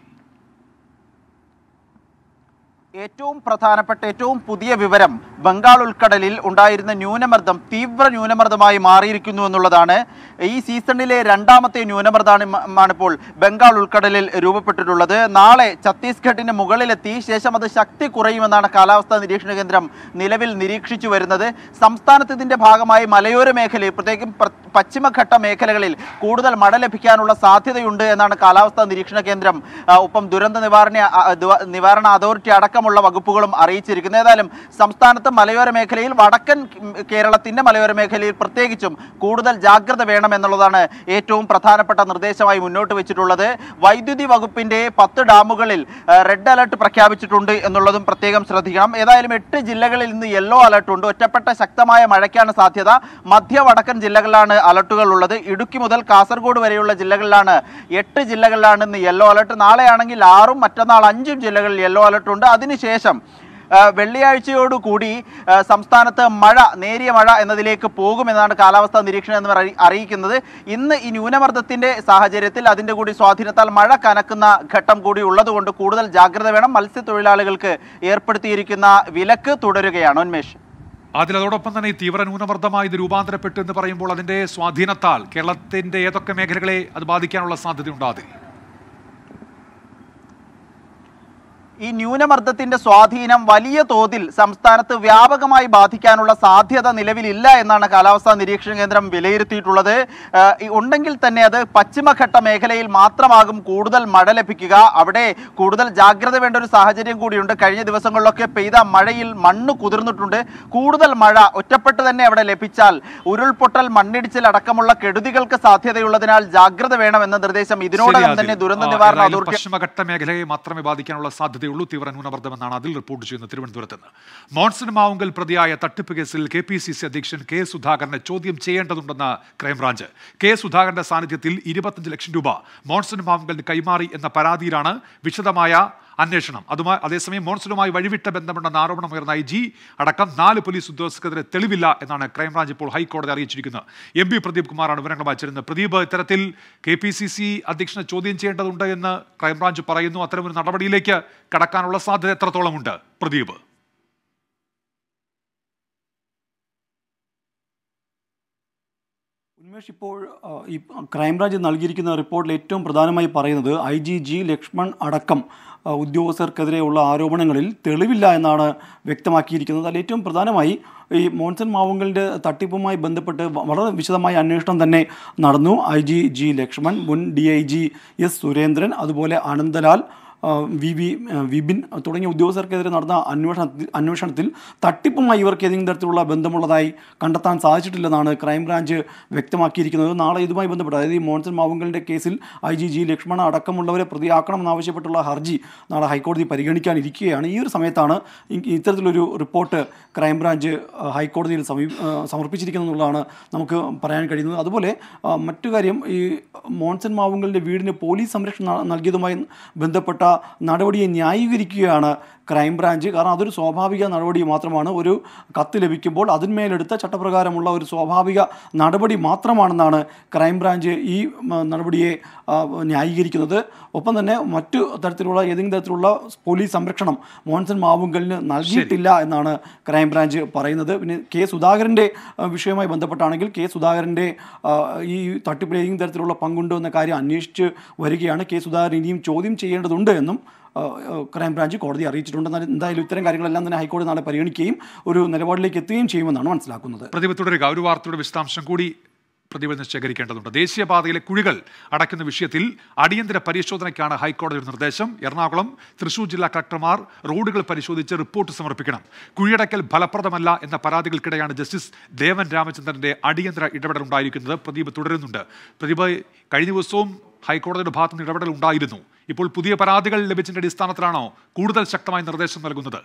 ഏറ്റവും പ്രധാനപ്പെട്ട ഏറ്റവും പുതിയ വിവരം ബംഗാൾ ഉൾക്കടലിൽ ഉണ്ടായിരുന്ന ന്യൂനമർദ്ദം തീവ്ര ന്യൂനമർദ്ദമായി മാറിയിരിക്കുന്നു എന്നുള്ളതാണ് ഈ സീസണിലെ രണ്ടാമത്തെ ന്യൂനമർദ്ദമാണ് ഇപ്പോൾ ബംഗാൾ ഉൾക്കടലിൽ രൂപപ്പെട്ടിട്ടുള്ളത് നാളെ ഛത്തീസ്ഗഡിന് മുകളിലെത്തി ശേഷം അത് ശക്തി കുറയുമെന്നാണ് കാലാവസ്ഥാ നിരീക്ഷണ കേന്ദ്രം നിലവിൽ നിരീക്ഷിച്ചു വരുന്നത് സംസ്ഥാനത്ത് ഇതിന്റെ ഭാഗമായി മലയോര മേഖലയിൽ പ്രത്യേകിച്ചും പ്ര- പശ്ചിമഘട്ട മേഖലകളിൽ കൂടുതൽ മഴ ലഭിക്കാനുള്ള സാധ്യതയുണ്ട് എന്നാണ് കാലാവസ്ഥാ നിരീക്ഷണ കേന്ദ്രം ആ, ഒപ്പം ദുരന്ത നിവാരണ ആ, ദുവ- നിവാരണ അതോറിറ്റി അടക്കമുള്ള വകുപ്പുകളും അറിയിച്ചിരിക്കുന്നത് ഏതായാലും സംസ്ഥാനത്ത് മലയോര മേഖലയിൽ വടക്കൻ കേരളത്തിന്റെ മലയോര മേഖലയിൽ പ്രത്യേകിച്ചും കൂടുതൽ ജാഗ്രത വേണം എന്നുള്ളതാണ് ഏറ്റവും പ്രധാനപ്പെട്ട നിർദ്ദേശമായി മുന്നോട്ട് വെച്ചിട്ടുള്ളത് വൈദ്യുതി വകുപ്പിന്റെ പത്ത് ഡാമുകളിൽ ആ, റെഡ് അലർട്ട് പ്രഖ്യാപിച്ചിട്ടുണ്ട് എന്നുള്ളതും പ്രത്യേകം ശ്രദ്ധിക്കണം ഏതായാലും എട്ട് ജില്ലകളിൽ ഇന്ന് യെല്ലോ അലർട്ട് ഉണ്ട് ഒറ്റപ്പെട്ട ശക്തമായ മഴയ്ക്കാണ് സാധ്യത മധ്യ വടക്കൻ ജില്ലകളിലാണ് അലർട്ടുകൾ ഉള്ളത് ഇടുക്കി മുതൽ കാസർഗോഡ് വരെയുള്ള ജില്ലകളിലാണ് എട്ട് ജില്ലകളിലാണ് ഇന്ന് യെല്ലോ അലർട്ട് നാളെയാണെങ്കിൽ ആറും മറ്റന്നാൾ അഞ്ചും ജില്ലകളിൽ യെല്ലോ അലർട്ട് ഉണ്ട് അതിനുശേഷം ആ, വെള്ളിയാഴ്ചയോടുകൂടി ആ, സംസ്ഥാനത്ത് മഴ നേരിയ മഴ എന്നതിലേക്ക് പോകുമെന്നാണ് കാലാവസ്ഥാ നിരീക്ഷണം എന്ന് അറി- അറിയിക്കുന്നത് ഇന്ന് ഈ ന്യൂനമർദ്ദത്തിന്റെ സാഹചര്യത്തിൽ അതിന്റെ കൂടി സ്വാധീനത്താൽ മഴ കനക്കുന്ന ഘട്ടം കൂടി ഉള്ളതുകൊണ്ട് കൂടുതൽ ജാഗ്രത വേണം മത്സ്യത്തൊഴിലാളികൾക്ക് ഏർപ്പെടുത്തിയിരിക്കുന്ന വിലക്ക് തുടരുകയാണ് ഉന്മേഷ് അതിൽ അതോടൊപ്പം തന്നെ ഈ തീവ്ര ന്യൂനമർദ്ദമായി ഇത് രൂപാന്തരപ്പെട്ടു എന്ന് പറയുമ്പോൾ അതിന്റെ സ്വാധീനത്താൽ കേരളത്തിന്റെ ഏതൊക്കെ മേഖലകളെ അത് ബാധിക്കാനുള്ള സാധ്യതയുണ്ട് അതിൽ ഈ ന്യൂനമർദ്ദത്തിന്റെ സ്വാധീനം വലിയ തോതിൽ സംസ്ഥാനത്ത് വ്യാപകമായി ബാധിക്കാനുള്ള സാധ്യത നിലവിലില്ല എന്നാണ് കാലാവസ്ഥാ നിരീക്ഷണ കേന്ദ്രം വിലയിരുത്തിയിട്ടുള്ളത് ആ, ഈ ഉണ്ടെങ്കിൽ തന്നെ അത് പശ്ചിമഘട്ട മേഖലയിൽ മാത്രമാകും കൂടുതൽ മഴ ലഭിക്കുക അവിടെ കൂടുതൽ ജാഗ്രത വേണ്ട ഒരു സാഹചര്യം കൂടിയുണ്ട് കഴിഞ്ഞ ദിവസങ്ങളിലൊക്കെ പെയ്ത മഴയിൽ മണ്ണ് കുതിർന്നിട്ടുണ്ട് കൂടുതൽ മഴ ഒറ്റപ്പെട്ട് തന്നെ അവിടെ ലഭിച്ചാൽ ഉരുൾപൊട്ടൽ മണ്ണിടിച്ചിൽ അടക്കമുള്ള കെടുതികൾക്ക് സാധ്യതയുള്ളതിനാൽ ജാഗ്രത വേണം എന്ന നിർദ്ദേശം ഇതിനോടകം ശരി, തന്നെ അതിൽ. ദുരന്ത ആ, നിവാരണ ഏതായാലും അതോറിറ്റി പശ്ചിമഘട്ട മേഖലയെ മാത്രമേ ബാധിക്കാനുള്ള സാധ്യതയുള്ളൂ തീവ്ര ന്യൂനമർദ്ദമെന്നാണ് അതിൽ റിപ്പോർട്ട് ചെയ്യുന്നത് തിരുവനന്തപുരത്ത് നിന്ന് മോൺസൺ മാവുങ്കൽ പ്രതിയായ തട്ടിപ്പ് കേസിൽ കെ പി സി സി അധ്യക്ഷൻ കെ സുധാകരനെ ചോദ്യം ചെയ്യേണ്ടതുണ്ടെന്ന് ക്രൈംബ്രാഞ്ച് കെ സുധാകരന്റെ സാന്നിധ്യത്തിൽ ഇരുപത്തഞ്ച് ലക്ഷം രൂപ മോൺസൺ മാവുങ്കലിന് കൈമാറി എന്ന പരാതിയിലാണ് വിശദമായ അന്വേഷണം അതുമായി അതേസമയം മോൺസണുമായി വഴിവിട്ട ബന്ധമുണ്ടെന്ന ആരോപണമുയർന്ന ഐ ജി അടക്കം നാല് പോലീസ് ഉദ്യോഗസ്ഥർക്കെതിരെ തെളിവില്ല എന്നാണ് ക്രൈംബ്രാഞ്ച് ഇപ്പോൾ ഹൈക്കോടതി അറിയിച്ചിരിക്കുന്നത് എം പി പ്രദീപ് കുമാറാണ് വിവരങ്ങൾ വായിച്ചിരുന്നത് പ്രദീപ് ഇത്തരത്തിൽ കെ പി സി സി അധ്യക്ഷനെ ചോദ്യം ചെയ്യേണ്ടതുണ്ട് എന്ന് ക്രൈംബ്രാഞ്ച് പറയുന്നു അത്തരമൊരു നടപടിയിലേക്ക് കടക്കാനുള്ള സാധ്യത എത്രത്തോളമുണ്ട് പ്രദീപ് ഉന്മേഷ് ഇപ്പോൾ ആ, ഈ ക്രൈംബ്രാഞ്ച് നൽകിയിരിക്കുന്ന റിപ്പോർട്ടിൽ ഏറ്റവും പ്രധാനമായി പറയുന്നത് ഐ ജി ജി ലക്ഷ്മൺ അടക്കം ആ, ഉദ്യോഗസ്ഥർക്കെതിരെയുള്ള ആരോപണങ്ങളിൽ തെളിവില്ല എന്നാണ് വ്യക്തമാക്കിയിരിക്കുന്നത് അതിൽ ഏറ്റവും പ്രധാനമായി ഈ മോൺസൺ മാവുങ്കലിൻ്റെ തട്ടിപ്പുമായി ബന്ധപ്പെട്ട് വ- വളരെ വിശദമായ അന്വേഷണം തന്നെ നടന്നു ഐ ജി ജി ലക്ഷ്മൺ മുൻ D I G S Surendran അതുപോലെ അനന്തലാൽ ആ, വി വി ആ, വിപിൻ തുടങ്ങിയ ഉദ്യോഗസ്ഥർക്കെതിരെ നടന്ന അന്വേഷണത്തിൽ അന്വേഷണത്തിൽ തട്ടിപ്പുമായി ഇവർക്ക് ഏതെങ്കിലും തരത്തിലുള്ള ബന്ധമുള്ളതായി കണ്ടെത്താൻ സാധിച്ചിട്ടില്ലെന്നാണ് ക്രൈംബ്രാഞ്ച് വ്യക്തമാക്കിയിരിക്കുന്നത് നാളെ ഇതുമായി ബന്ധപ്പെട്ട് അതായത് ഈ മോൺസൺ മാവുങ്കലിൻ്റെ കേസിൽ ഐ ജി ജി ലക്ഷ്മണ അടക്കമുള്ളവരെ പ്രതിയാക്കണമെന്നാവശ്യപ്പെട്ടുള്ള ഹർജി നാളെ ഹൈക്കോടതി പരിഗണിക്കാനിരിക്കുകയാണ് ഈ ഒരു സമയത്താണ് ഇ- ഇത്തരത്തിലൊരു റിപ്പോർട്ട് ക്രൈംബ്രാഞ്ച് ആ, ഹൈക്കോടതിയിൽ സമീ ആ, സമർപ്പിച്ചിരിക്കുന്നു എന്നുള്ളതാണ് നമുക്ക് പറയാൻ കഴിയുന്നത് അതുപോലെ ആ, മറ്റു കാര്യം ഈ മോൺസൺ മാവുങ്കലിൻ്റെ വീടിന് പോലീസ് സംരക്ഷണം ന- നൽകിയതുമായി ബന്ധപ്പെട്ട നടപടിയെ ന്യായീകരിക്കുകയാണ് ക്രൈംബ്രാഞ്ച് കാരണം അതൊരു സ്വാഭാവിക നടപടി മാത്രമാണ് ഒരു കത്ത് ലഭിക്കുമ്പോൾ അതിന്മേലെടുത്ത ചട്ടപ്രകാരമുള്ള ഒരു സ്വാഭാവിക നടപടി മാത്രമാണെന്നാണ് ക്രൈംബ്രാഞ്ച് ഈ ഉം, നടപടിയെ ആ, ന്യായീകരിക്കുന്നത് ഒപ്പം തന്നെ മറ്റു തരത്തിലുള്ള ഏതെങ്കിലും തരത്തിലുള്ള പോലീസ് സംരക്ഷണം മോഹൻസൻ മാവുങ്കലിന് നൽകിയിട്ടില്ല എന്നാണ് ക്രൈംബ്രാഞ്ച് പറയുന്നത് പിന്നെ കെ സുധാകരൻ്റെ ആ, വിഷയവുമായി ബന്ധപ്പെട്ടാണെങ്കിൽ കെ സുധാകരൻ്റെ ആ, ഈ തട്ടിപ്പിൽ ഏതെങ്കിലും തരത്തിലുള്ള പങ്കുണ്ടോ എന്ന കാര്യം അന്വേഷിച്ച് വരികയാണ് കെ സുധാകരൻ ഇനിയും ചോദ്യം ചെയ്യേണ്ടതുണ്ട് എന്നും ആ, ആ, ക്രൈംബ്രാഞ്ച് കോടതി അറിയിച്ചിട്ടുണ്ട് എന്നാൽ എന്തായാലും ഇത്തരം കാര്യങ്ങളെല്ലാം തന്നെ ഹൈക്കോടതി നാളെ പരിഗണിക്കുകയും ഒരു നിലപാടിലേക്ക് എത്തുകയും ചെയ്യുമെന്നാണ് മനസ്സിലാക്കുന്നത് പ്രതിഭ തുടരുക ഒരു വാർത്തയുടെ വിശദാംശം കൂടി പ്രതിഭ നിന്ന് ശേഖരിക്കേണ്ടതുണ്ട് ദേശീയപാതയിലെ കുഴികൾ അടയ്ക്കുന്ന വിഷയത്തിൽ അടിയന്തര പരിശോധനയ്ക്കാണ് ഹൈക്കോടതിയുടെ നിർദ്ദേശം എറണാകുളം തൃശൂർ ജില്ലാ കളക്ടർമാർ റോഡുകൾ പരിശോധിച്ച് റിപ്പോർട്ട് സമർപ്പിക്കണം കുഴിയടക്കൽ ഫലപ്രദമല്ല എന്ന പരാതികൾക്കിടെയാണ് ജസ്റ്റിസ് ദേവൻ രാമചന്ദ്രന്റെ അടിയന്തര ഇടപെടൽ ഉണ്ടായിരിക്കുന്നത് പ്രദീപ് തുടരുന്നുണ്ട് പ്രദീപ് കഴിഞ്ഞ ദിവസവും ഹൈക്കോടതിയുടെ ഭാഗത്ത് നിന്ന് ഇടപെടൽ ഉണ്ടായിരുന്നു ഇപ്പോൾ പുതിയ പരാതികൾ ലഭിച്ചതിന്റെ അടിസ്ഥാനത്തിലാണോ കൂടുതൽ ശക്തമായ നിർദ്ദേശം നൽകുന്നത്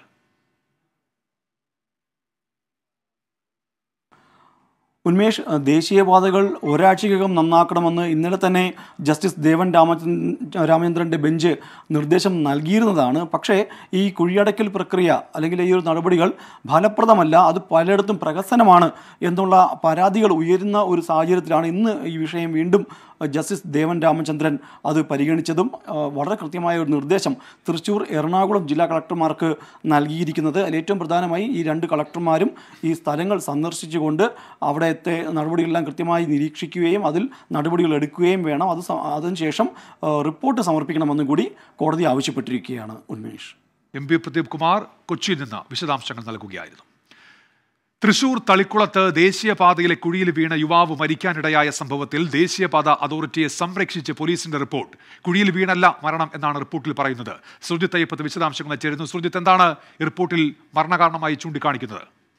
ഉന്മേഷ് അഹ് ദേശീയപാതകൾ ഒരാഴ്ചയ്ക്കകം നന്നാക്കണമെന്ന് ഇന്നലെ തന്നെ ജസ്റ്റിസ് ദേവൻ രാമചന്ദ്രൻ രാമചന്ദ്രൻ്റെ ബെഞ്ച് നിർദ്ദേശം നൽകിയിരുന്നതാണ് പക്ഷേ ഈ കുഴിയടക്കൽ പ്രക്രിയ അല്ലെങ്കിൽ ഈ ഒരു നടപടികൾ ഫലപ്രദമല്ല അത് പലയിടത്തും പ്രഹസനമാണ് എന്നുള്ള പരാതികൾ ഉയരുന്ന ഒരു സാഹചര്യത്തിലാണ് ഇന്ന് ഈ വിഷയം വീണ്ടും അഹ് ജസ്റ്റിസ് ദേവൻ രാമചന്ദ്രൻ അത് പരിഗണിച്ചതും അഹ് വളരെ കൃത്യമായ ഒരു നിർദ്ദേശം തൃശ്ശൂർ എറണാകുളം ജില്ലാ കളക്ടർമാർക്ക് നൽകിയിരിക്കുന്നത് അതിൽ ഏറ്റവും പ്രധാനമായി ഈ രണ്ട് കളക്ടർമാരും ഈ സ്ഥലങ്ങൾ സന്ദർശിച്ചുകൊണ്ട് അവിടുത്തെ നടപടികളെല്ലാം കൃത്യമായി നിരീക്ഷിക്കുകയും അതിൽ നടപടികൾ എടുക്കുകയും വേണം അത് സ- അതിനുശേഷം അഹ് റിപ്പോർട്ട് സമർപ്പിക്കണമെന്നും കൂടി കോടതി ആവശ്യപ്പെട്ടിരിക്കുകയാണ് ഉന്മേഷ് എം പി പ്രദീപ് കുമാർ കൊച്ചിയിൽ നിന്ന് വിശദാംശങ്ങൾ നൽകുകയായിരുന്നു തൃശൂർ തളിക്കുളത്ത് ദേശീയപാതയിലെ കുഴിയിൽ വീണ യുവാവ് മരിക്കാനിടയായ സംഭവത്തിൽ ദേശീയപാത അതോറിറ്റിയെ സംരക്ഷിച്ച് പോലീസിന്റെ റിപ്പോർട്ട് കുഴിയിൽ വീണല്ല മരണം എന്നാണ് റിപ്പോർട്ടിൽ പറയുന്നത് സുജിത്ത് അയ്യപ്പത്ത് വിശദാംശങ്ങൾ ചേരുന്നു സുജിത്ത് എന്താണ് ഈ റിപ്പോർട്ടിൽ മരണകാരണമായി ചൂണ്ടിക്കാണിക്കുന്നത്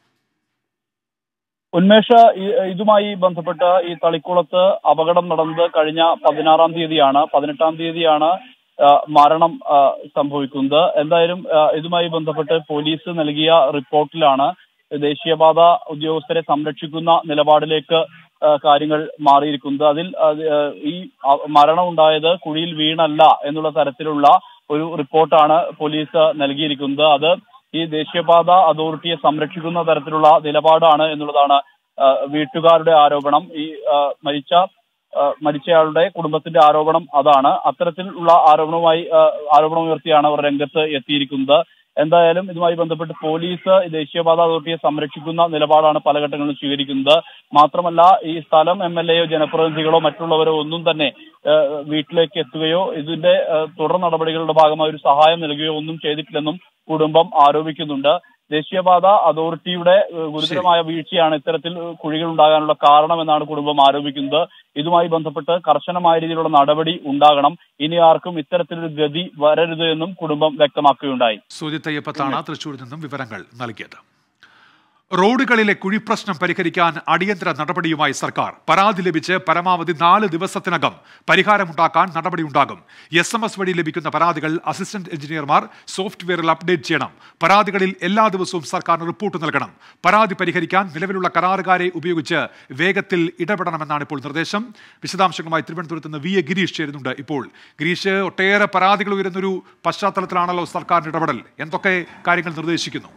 ഉന്മേഷ ഈ- ഇതുമായി ബന്ധപ്പെട്ട് ഈ തളിക്കുളത്ത് അപകടം നടന്നത് കഴിഞ്ഞ പതിനാറാം തീയതിയാണ് പതിനെട്ടാം തീയതിയാണ് ആ, മരണം ആ, സംഭവിക്കുന്നത് എന്തായാലും ആ, ഇതുമായി ബന്ധപ്പെട്ട് പോലീസ് നൽകിയ റിപ്പോർട്ടിലാണ് ദേശീയപാത ഉദ്യോഗസ്ഥരെ സംരക്ഷിക്കുന്ന നിലപാടിലേക്ക് ആ, കാര്യങ്ങൾ മാറിയിരിക്കുന്നത് അതിൽ അത്, ആ, ഈ ആ, മരണം ഉണ്ടായത് കുഴിയിൽ വീണല്ല എന്നുള്ള തരത്തിലുള്ള ഒരു റിപ്പോർട്ടാണ് പോലീസ് നൽകിയിരിക്കുന്നത് അത് ഈ ദേശീയപാത അതോറിറ്റിയെ സംരക്ഷിക്കുന്ന തരത്തിലുള്ള നിലപാടാണ് എന്നുള്ളതാണ് ആ, വീട്ടുകാരുടെ ആരോപണം ഈ ആ, മരിച്ച ആ, മരിച്ചയാളുടെ കുടുംബത്തിന്റെ ആരോപണം അതാണ് അത്തരത്തിലുള്ള ആരോപണവുമായി ആ, ആരോപണം ഉയർത്തിയാണ് അവർ രംഗത്ത് എത്തിയിരിക്കുന്നത് എന്തായാലും ഇതുമായി ബന്ധപ്പെട്ട് പോലീസ് ഈ ദേശീയപാത അതോറിറ്റിയെ സംരക്ഷിക്കുന്ന നിലപാടാണ് പല ഘട്ടങ്ങളിലും സ്വീകരിക്കുന്നത് മാത്രമല്ല ഈ സ്ഥലം എം എൽ എയോ ജനപ്രതിനിധികളോ മറ്റുള്ളവരോ ഒന്നും തന്നെ ആ, വീട്ടിലേക്ക് എത്തുകയോ ഇതിന്റെ ആ, തുടർ നടപടികളുടെ ഭാഗമായി ഒരു സഹായം നൽകുകയോ ഒന്നും ചെയ്തിട്ടില്ലെന്നും കുടുംബം ആരോപിക്കുന്നുണ്ട് ദേശീയപാത അതോറിറ്റിയുടെ ഏഹ്, ഗുരുതരമായ വീഴ്ചയാണ് ഇത്തരത്തിൽ ഏഹ്, കുഴികൾ ഉണ്ടാകാനുള്ള കാരണമെന്നാണ് കുടുംബം ആരോപിക്കുന്നത് ഇതുമായി ബന്ധപ്പെട്ട് കർശനമായ രീതിയിലുള്ള നടപടി ഉണ്ടാകണം ഇനി ആർക്കും ഇത്തരത്തിലൊരു ഗതി വരരുത് എന്നും കുടുംബം വ്യക്തമാക്കുകയുണ്ടായി സുജിത്ത് അയ്യപ്പത്താണ് തൃശൂരിൽ നിന്നും വിവരങ്ങൾ നൽകിയത് റോഡുകളിലെ കുഴിപ്രശ്നം പരിഹരിക്കാൻ അടിയന്തര നടപടിയുമായി സർക്കാർ പരാതി ലഭിച്ച് പരമാവധി നാല് ദിവസത്തിനകം പരിഹാരമുണ്ടാക്കാൻ നടപടിയുണ്ടാകും എസ് എം എസ് വഴി ലഭിക്കുന്ന പരാതികൾ അസിസ്റ്റന്റ് എഞ്ചിനീയർമാർ സോഫ്റ്റ്വെയറിൽ അപ്ഡേറ്റ് ചെയ്യണം പരാതികളിൽ എല്ലാ ദിവസവും സർക്കാരിന് റിപ്പോർട്ട് നൽകണം പരാതി പരിഹരിക്കാൻ നിലവിലുള്ള കരാറുകാരെ ഉപയോഗിച്ച് വേഗത്തിൽ ഇടപെടണമെന്നാണ് ഇപ്പോൾ നിർദ്ദേശം വിശദാംശങ്ങളുമായി തിരുവനന്തപുരത്ത് നിന്ന് വി എ ഗിരീഷ് ചേരുന്നുണ്ട് ഇപ്പോൾ ഗിരീഷ് ഒട്ടേറെ പരാതികൾ ഉയരുന്നൊരു പശ്ചാത്തലത്തിലാണല്ലോ സർക്കാരിന്റെ ഇടപെടൽ എന്തൊക്കെ കാര്യങ്ങൾ നിർദ്ദേശിക്കുന്നു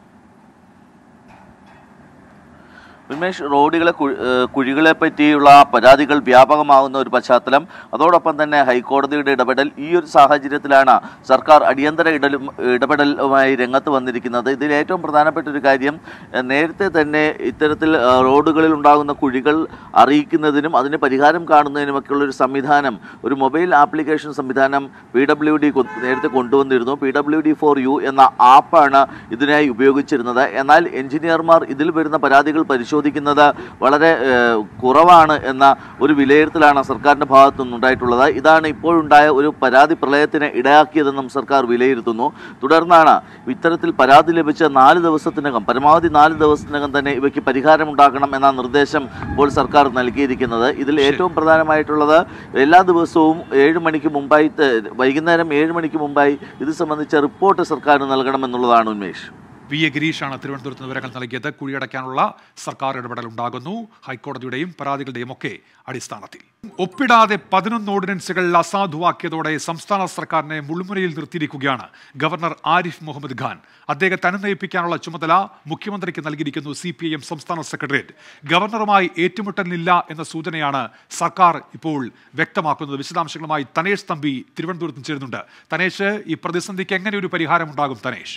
ഉന്മേഷ് റോഡുകളെ കുഴി- ഏഹ് കുഴികളെ പറ്റിയുള്ള പരാതികൾ വ്യാപകമാകുന്ന ഒരു പശ്ചാത്തലം അതോടൊപ്പം തന്നെ ഹൈക്കോടതിയുടെ ഇടപെടൽ ഈ ഒരു സാഹചര്യത്തിലാണ് സർക്കാർ അടിയന്തര ഇടലും ഇടപെടലുമായി രംഗത്ത് വന്നിരിക്കുന്നത് ഇതിൽ ഏറ്റവും പ്രധാനപ്പെട്ട ഒരു കാര്യം ഏഹ് നേരത്തെ തന്നെ ഇത്തരത്തിൽ ഏഹ് റോഡുകളിൽ ഉണ്ടാകുന്ന കുഴികൾ അറിയിക്കുന്നതിനും അതിന് പരിഹാരം കാണുന്നതിനുമൊക്കെയുള്ള ഒരു സംവിധാനം ഒരു മൊബൈൽ ആപ്ലിക്കേഷൻ സംവിധാനം പി ഡബ്ല്യു ഡി നേരത്തെ കൊണ്ടുവന്നിരുന്നു P W D four U എന്ന ആപ്പാണ് ഇതിനായി ഉപയോഗിച്ചിരുന്നത് എന്നാൽ എഞ്ചിനീയർമാർ ഇതിൽ വരുന്ന പരാതികൾ പരിശോധിക്കുന്നത് വളരെ ഏഹ്, കുറവാണ് എന്ന ഒരു വിലയിരുത്തലാണ് സർക്കാരിൻ്റെ ഭാഗത്തു നിന്നുണ്ടായിട്ടുള്ളത് ഇതാണ് ഇപ്പോഴുണ്ടായ ഒരു പരാതി പ്രളയത്തിന് ഇടയാക്കിയതെന്നും സർക്കാർ വിലയിരുത്തുന്നു തുടർന്നാണ് ഇത്തരത്തിൽ പരാതി ലഭിച്ച നാല് ദിവസത്തിനകം പരമാവധി നാല് ദിവസത്തിനകം തന്നെ ഇവയ്ക്ക് പരിഹാരമുണ്ടാക്കണം എന്ന നിർദ്ദേശം ഇപ്പോൾ സർക്കാർ നൽകിയിരിക്കുന്നത് ഇതിൽ ഏറ്റവും പ്രധാനമായിട്ടുള്ളത് എല്ലാ ദിവസവും ഏഴ് മണിക്ക് മുമ്പായി ത- വൈകുന്നേരം ഏഴ് മണിക്ക് മുമ്പായി ഇത് സംബന്ധിച്ച റിപ്പോർട്ട് സർക്കാരിന് നൽകണമെന്നുള്ളതാണ് ഉന്മേഷ് വി എ ഗിരീഷാണ് തിരുവനന്തപുരത്ത് നിന്ന് വിവരങ്ങൾ നൽകിയത് കുഴിയടയ്ക്കാനുള്ള സർക്കാർ ഇടപെടൽ ഉണ്ടാകുന്നു ഹൈക്കോടതിയുടെയും പരാതികളുടെയും ഒക്കെ അടിസ്ഥാനത്തിൽ ഒപ്പിടാതെ പതിനൊന്ന് ഓർഡിനൻസുകൾ അസാധുവാക്കിയതോടെ സംസ്ഥാന സർക്കാരിനെ മുൾമുനയിൽ നിർത്തിയിരിക്കുകയാണ് ഗവർണർ ആരിഫ് മുഹമ്മദ് ഖാൻ അദ്ദേഹത്തെ അനുനയിപ്പിക്കാനുള്ള ചുമതല മുഖ്യമന്ത്രിക്ക് നൽകിയിരിക്കുന്നു സി പി ഐ എം സംസ്ഥാന സെക്രട്ടേറിയറ്റ് ഗവർണറുമായി ഏറ്റുമുട്ടലില്ല എന്ന സൂചനയാണ് സർക്കാർ ഇപ്പോൾ വ്യക്തമാക്കുന്നത് വിശദാംശങ്ങളുമായി തനേഷ് തമ്പി തിരുവനന്തപുരത്ത് ചേരുന്നുണ്ട് തനേഷ് ഈ പ്രതിസന്ധിക്ക് എങ്ങനെ ഒരു പരിഹാരം ഉണ്ടാകും തനേഷ്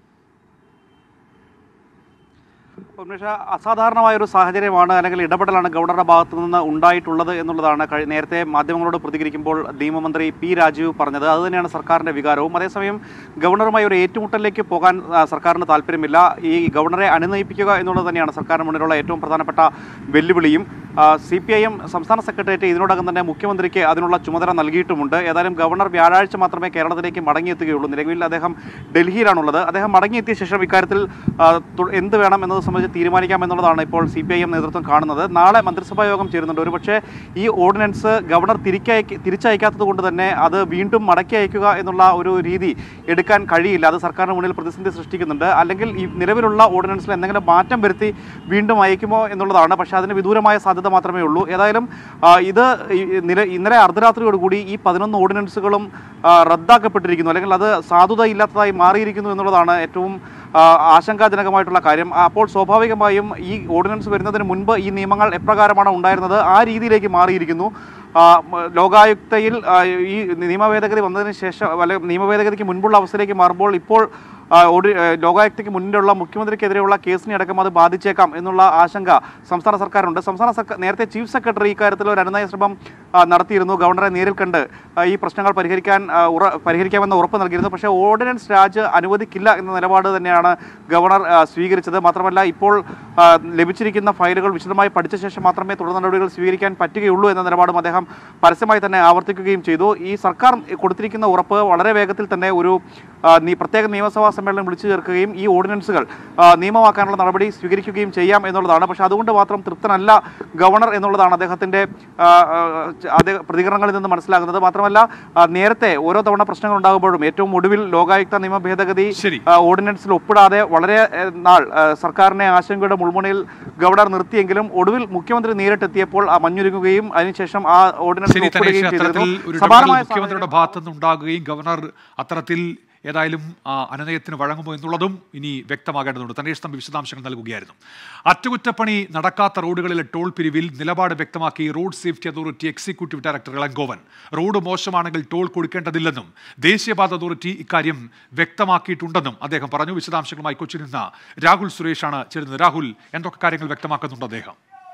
ഉന്മേഷ അസാധാരണമായ ഒരു സാഹചര്യമാണ് അല്ലെങ്കിൽ ഇടപെടലാണ് ഗവർണറുടെ ഭാഗത്തു നിന്ന് ഉണ്ടായിട്ടുള്ളത് എന്നുള്ളതാണ് കഴി- നേരത്തെ മാധ്യമങ്ങളോട് പ്രതികരിക്കുമ്പോൾ നിയമമന്ത്രി പി രാജീവ് പറഞ്ഞത് അതുതന്നെയാണ് സർക്കാരിന്റെ വികാരവും അതേസമയം ഗവർണറുമായി ഒരു ഏറ്റുമുട്ടലിലേക്ക് പോകാൻ ആ, സർക്കാരിന് താല്പര്യമില്ല ഈ ഗവർണറെ അനുനയിപ്പിക്കുക എന്നുള്ളത് തന്നെയാണ് സർക്കാരിന് മുന്നിലുള്ള ഏറ്റവും പ്രധാനപ്പെട്ട വെല്ലുവിളിയും സി പി ഐ എം സംസ്ഥാന സെക്രട്ടേറിയറ്റ് ഇതിനോടകം തന്നെ മുഖ്യമന്ത്രിക്ക് അതിനുള്ള ചുമതല നൽകിയിട്ടുമുണ്ട് ഏതായാലും ഗവർണർ വ്യാഴാഴ്ച മാത്രമേ കേരളത്തിലേക്ക് മടങ്ങിയെത്തുകയുള്ളൂ നിലവിൽ അദ്ദേഹം ഡൽഹിയിലാണുള്ളത് അദ്ദേഹം മടങ്ങിയെത്തിയ ശേഷം ഇക്കാര്യത്തിൽ ആ, തു- എന്ത് വേണം എന്നത് സംബന്ധിച്ച് തീരുമാനിക്കാം എന്നുള്ളതാണ് ഇപ്പോൾ സി പി ഐ എം നേതൃത്വം കാണുന്നത് നാളെ മന്ത്രിസഭാ യോഗം ചേരുന്നുണ്ട് ഒരുപക്ഷെ ഈ ഓർഡിനൻസ് ഗവർണർ തിരിക്കയക്ക് തിരിച്ചയക്കാത്തത് കൊണ്ട് തന്നെ അത് വീണ്ടും മടക്കി അയക്കുക എന്നുള്ള ഒരു രീതി എടുക്കാൻ കഴിയില്ല അത് സർക്കാരിന് മുന്നിൽ പ്രതിസന്ധി സൃഷ്ടിക്കുന്നുണ്ട് അല്ലെങ്കിൽ ഈ നിലവിലുള്ള ഓർഡിനൻസിൽ എന്തെങ്കിലും മാറ്റം വരുത്തി വീണ്ടും അയക്കുമോ എന്നുള്ളതാണ് പക്ഷേ അതിന് വിദൂരമായ സാധ്യത മാത്രമേ ഉള്ളൂ ഏതായാലും ആ, ഇത് ഈ നില ഇന്നലെ അർദ്ധരാത്രിയോടുകൂടി ഈ പതിനൊന്ന് ഓർഡിനൻസുകളും ആ, റദ്ദാക്കപ്പെട്ടിരിക്കുന്നു അല്ലെങ്കിൽ അത് സാധുതയില്ലാത്തതായി മാറിയിരിക്കുന്നു എന്നുള്ളതാണ് ഏറ്റവും ആ, ആശങ്കാജനകമായിട്ടുള്ള കാര്യം അപ്പോൾ സ്വാഭാവികമായും ഈ ഓർഡിനൻസ് വരുന്നതിന് മുൻപ് ഈ നിയമങ്ങൾ എപ്രകാരമാണ് ഉണ്ടായിരുന്നത് ആ രീതിയിലേക്ക് മാറിയിരിക്കുന്നു ആ, മ- ലോകായുക്തയിൽ ആ, ഈ നിയമ ഭേദഗതി വന്നതിന് ശേഷം അല്ലെ നിയമ ഭേദഗതിക്ക് മുൻപുള്ള അവസ്ഥയിലേക്ക് മാറുമ്പോൾ ഇപ്പോൾ ആ, ഓടി ആ, ലോകായുക്തയ്ക്ക് മുന്നിലുള്ള മുഖ്യമന്ത്രിക്കെതിരെയുള്ള കേസിനെ അടക്കം അത് ബാധിച്ചേക്കാം എന്നുള്ള ആശങ്ക സംസ്ഥാന സർക്കാരുണ്ട് സംസ്ഥാന സർക്കാർ നേരത്തെ ചീഫ് സെക്രട്ടറി ഇക്കാര്യത്തിൽ ഒരു അനുനയ ശ്രമം ആ, നടത്തിയിരുന്നു ഗവർണറെ നേരിൽ കണ്ട് ആ, ഈ പ്രശ്നങ്ങൾ പരിഹരിക്കാൻ ആ, ഉറ പരിഹരിക്കാമെന്ന് ഉറപ്പ് നൽകിയിരുന്നു പക്ഷേ ഓർഡിനൻസ് രാജ് അനുവദിക്കില്ല എന്ന നിലപാട് തന്നെയാണ് ഗവർണർ ആ, സ്വീകരിച്ചത് മാത്രമല്ല ഇപ്പോൾ ആ, ലഭിച്ചിരിക്കുന്ന ഫയലുകൾ വിശദമായി പഠിച്ച ശേഷം മാത്രമേ തുടർ നടപടികൾ സ്വീകരിക്കാൻ പറ്റുകയുള്ളൂ എന്ന നിലപാടും അദ്ദേഹം പരസ്യമായി തന്നെ ആവർത്തിക്കുകയും ചെയ്തു ഈ സർക്കാർ കൊടുത്തിരിക്കുന്ന ഉറപ്പ് വളരെ വേഗത്തിൽ തന്നെ ഒരു ആ, നീ- പ്രത്യേക നിയമസഭാ സമ്മേളനം വിളിച്ചു ചേർക്കുകയും ഈ ഓർഡിനൻസുകൾ ആ, നിയമമാക്കാനുള്ള നടപടി സ്വീകരിക്കുകയും ചെയ്യാം എന്നുള്ളതാണ് പക്ഷേ അതുകൊണ്ട് മാത്രം തൃപ്തനല്ല ഗവർണർ എന്നുള്ളതാണ് അദ്ദേഹത്തിന്റെ ആ, ആ, ച- അദ്ദേഹ പ്രതികരണങ്ങളിൽ നിന്ന് മനസ്സിലാകുന്നത് മാത്രമല്ല ആ, നേരത്തെ ഓരോ തവണ പ്രശ്നങ്ങൾ ഉണ്ടാകുമ്പോഴും ഏറ്റവും ഒടുവിൽ ലോകായുക്ത നിയമ ഭേദഗതി ആ, ഓർഡിനൻസിൽ ഒപ്പിടാതെ വളരെ ഏ, നാൾ ആ, സർക്കാരിനെ ആശങ്കയുടെ മുൾമുനയിൽ ഗവർണർ നിർത്തിയെങ്കിലും ഒടുവിൽ മുഖ്യമന്ത്രി നേരിട്ടെത്തിയപ്പോൾ ആ മഞ്ഞുരുങ്ങുകയും അതിനുശേഷം ആ ഓർഡിനൻസ് ശരി തനേഷ് ഒപ്പിടുകയും അത്തരത്തിൽ ഒരു ചെയ്തിരുന്നു ഇടപെടൽ സമാനമായ മുഖ്യമന്ത്രിയുടെ ഭാഗത്തുനിന്ന് ഉണ്ടാകുകയും ഗവർണർ അത്തരത്തിൽ ഏതായാലും ആ, അനുനയത്തിന് വഴങ്ങുമോ എന്നുള്ളതും ഇനി വ്യക്തമാകേണ്ടതുണ്ട് തനേഷ് തമ്പി വിശദാംശങ്ങൾ നൽകുകയായിരുന്നു അറ്റകുറ്റപ്പണി നടക്കാത്ത റോഡുകളിലെ ടോൾ പിരിവിൽ നിലപാട് വ്യക്തമാക്കി road safety authority executive director Elangovan road മോശമാണെങ്കിൽ ടോൾ കൊടുക്കേണ്ടതില്ലെന്നും ദേശീയപാത അതോറിറ്റി ഇക്കാര്യം വ്യക്തമാക്കിയിട്ടുണ്ടെന്നും അദ്ദേഹം പറഞ്ഞു വിശദാംശങ്ങളുമായി കൊച്ചിയിൽ നിന്ന് രാഹുൽ സുരേഷാണ് ചേരുന്നത് രാഹുൽ എന്തൊക്കെ കാര്യങ്ങൾ വ്യക്തമാക്കുന്നുണ്ട് അദ്ദേഹം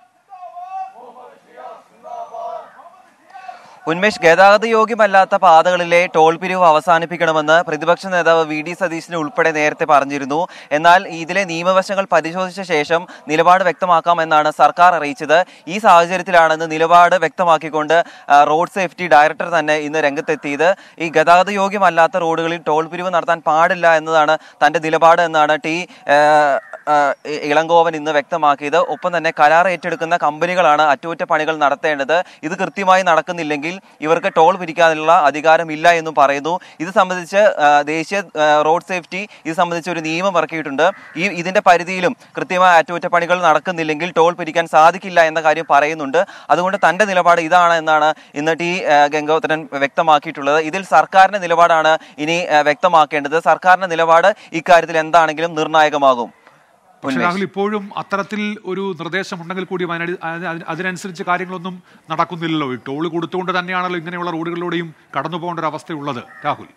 ഉന്മേഷ് ഗതാഗത യോഗ്യമല്ലാത്ത പാതകളിലെ ടോൾ പിരിവ് അവസാനിപ്പിക്കണമെന്ന് പ്രതിപക്ഷ നേതാവ് വി ഡി സതീശന് ഉൾപ്പെടെ നേരത്തെ പറഞ്ഞിരുന്നു എന്നാൽ ഇതിലെ നിയമവശങ്ങൾ പരിശോധിച്ച ശേഷം നിലപാട് വ്യക്തമാക്കാമെന്നാണ് സർക്കാർ അറിയിച്ചത് ഈ സാഹചര്യത്തിലാണെന്ന് നിലപാട് വ്യക്തമാക്കിക്കൊണ്ട് ആ, റോഡ് സേഫ്റ്റി ഡയറക്ടർ തന്നെ ഇന്ന് രംഗത്തെത്തിയത് ഈ ഗതാഗത യോഗ്യമല്ലാത്ത റോഡുകളിൽ ടോൾ പിരിവ് നടത്താൻ പാടില്ല എന്നതാണ് തന്റെ നിലപാട് എന്നാണ് ടി ആ, ആ, ഇളങ്കോവൻ ഇന്ന് വ്യക്തമാക്കിയത് ഒപ്പം തന്നെ കരാർ ഏറ്റെടുക്കുന്ന കമ്പനികളാണ് അറ്റകുറ്റപ്പണികൾ നടത്തേണ്ടത് ഇത് കൃത്യമായി നടക്കുന്നില്ലെങ്കിൽ ഇവർക്ക് ടോൾ പിരിക്കാനുള്ള അധികാരമില്ല എന്നും പറയുന്നു ഇത് സംബന്ധിച്ച് ആ, ദേശീയ ആ, റോഡ് സേഫ്റ്റി ഇത് സംബന്ധിച്ച് ഒരു നിയമം ഇറക്കിയിട്ടുണ്ട് ഈ ഇതിന്റെ പരിധിയിലും കൃത്യമായ അറ്റകുറ്റപ്പണികൾ നടക്കുന്നില്ലെങ്കിൽ ടോൾ പിരിക്കാൻ സാധിക്കില്ല എന്ന കാര്യം പറയുന്നുണ്ട് അതുകൊണ്ട് തന്റെ നിലപാട് ഇതാണ് എന്നാണ് ഇന്ന് ടി ആ, ഗംഗോത്രൻ വ്യക്തമാക്കിയിട്ടുള്ളത് ഇതിൽ സർക്കാരിന്റെ നിലപാടാണ് ഇനി ആ, വ്യക്തമാക്കേണ്ടത് സർക്കാരിന്റെ നിലപാട് ഇക്കാര്യത്തിൽ എന്താണെങ്കിലും നിർണായകമാകും പക്ഷേ രാഹുൽ ഇപ്പോഴും അത്തരത്തിൽ ഒരു നിർദ്ദേശം ഉണ്ടെങ്കിൽ കൂടിയും അതിനടി- അതിന് അതിനനുസരിച്ച് കാര്യങ്ങളൊന്നും നടക്കുന്നില്ലല്ലോ ഈ ടോൾ കൊടുത്തുകൊണ്ട് തന്നെയാണല്ലോ ഇങ്ങനെയുള്ള റോഡുകളിലൂടെയും കടന്നു പോകേണ്ട ഒരു അവസ്ഥയുള്ളത് രാഹുൽ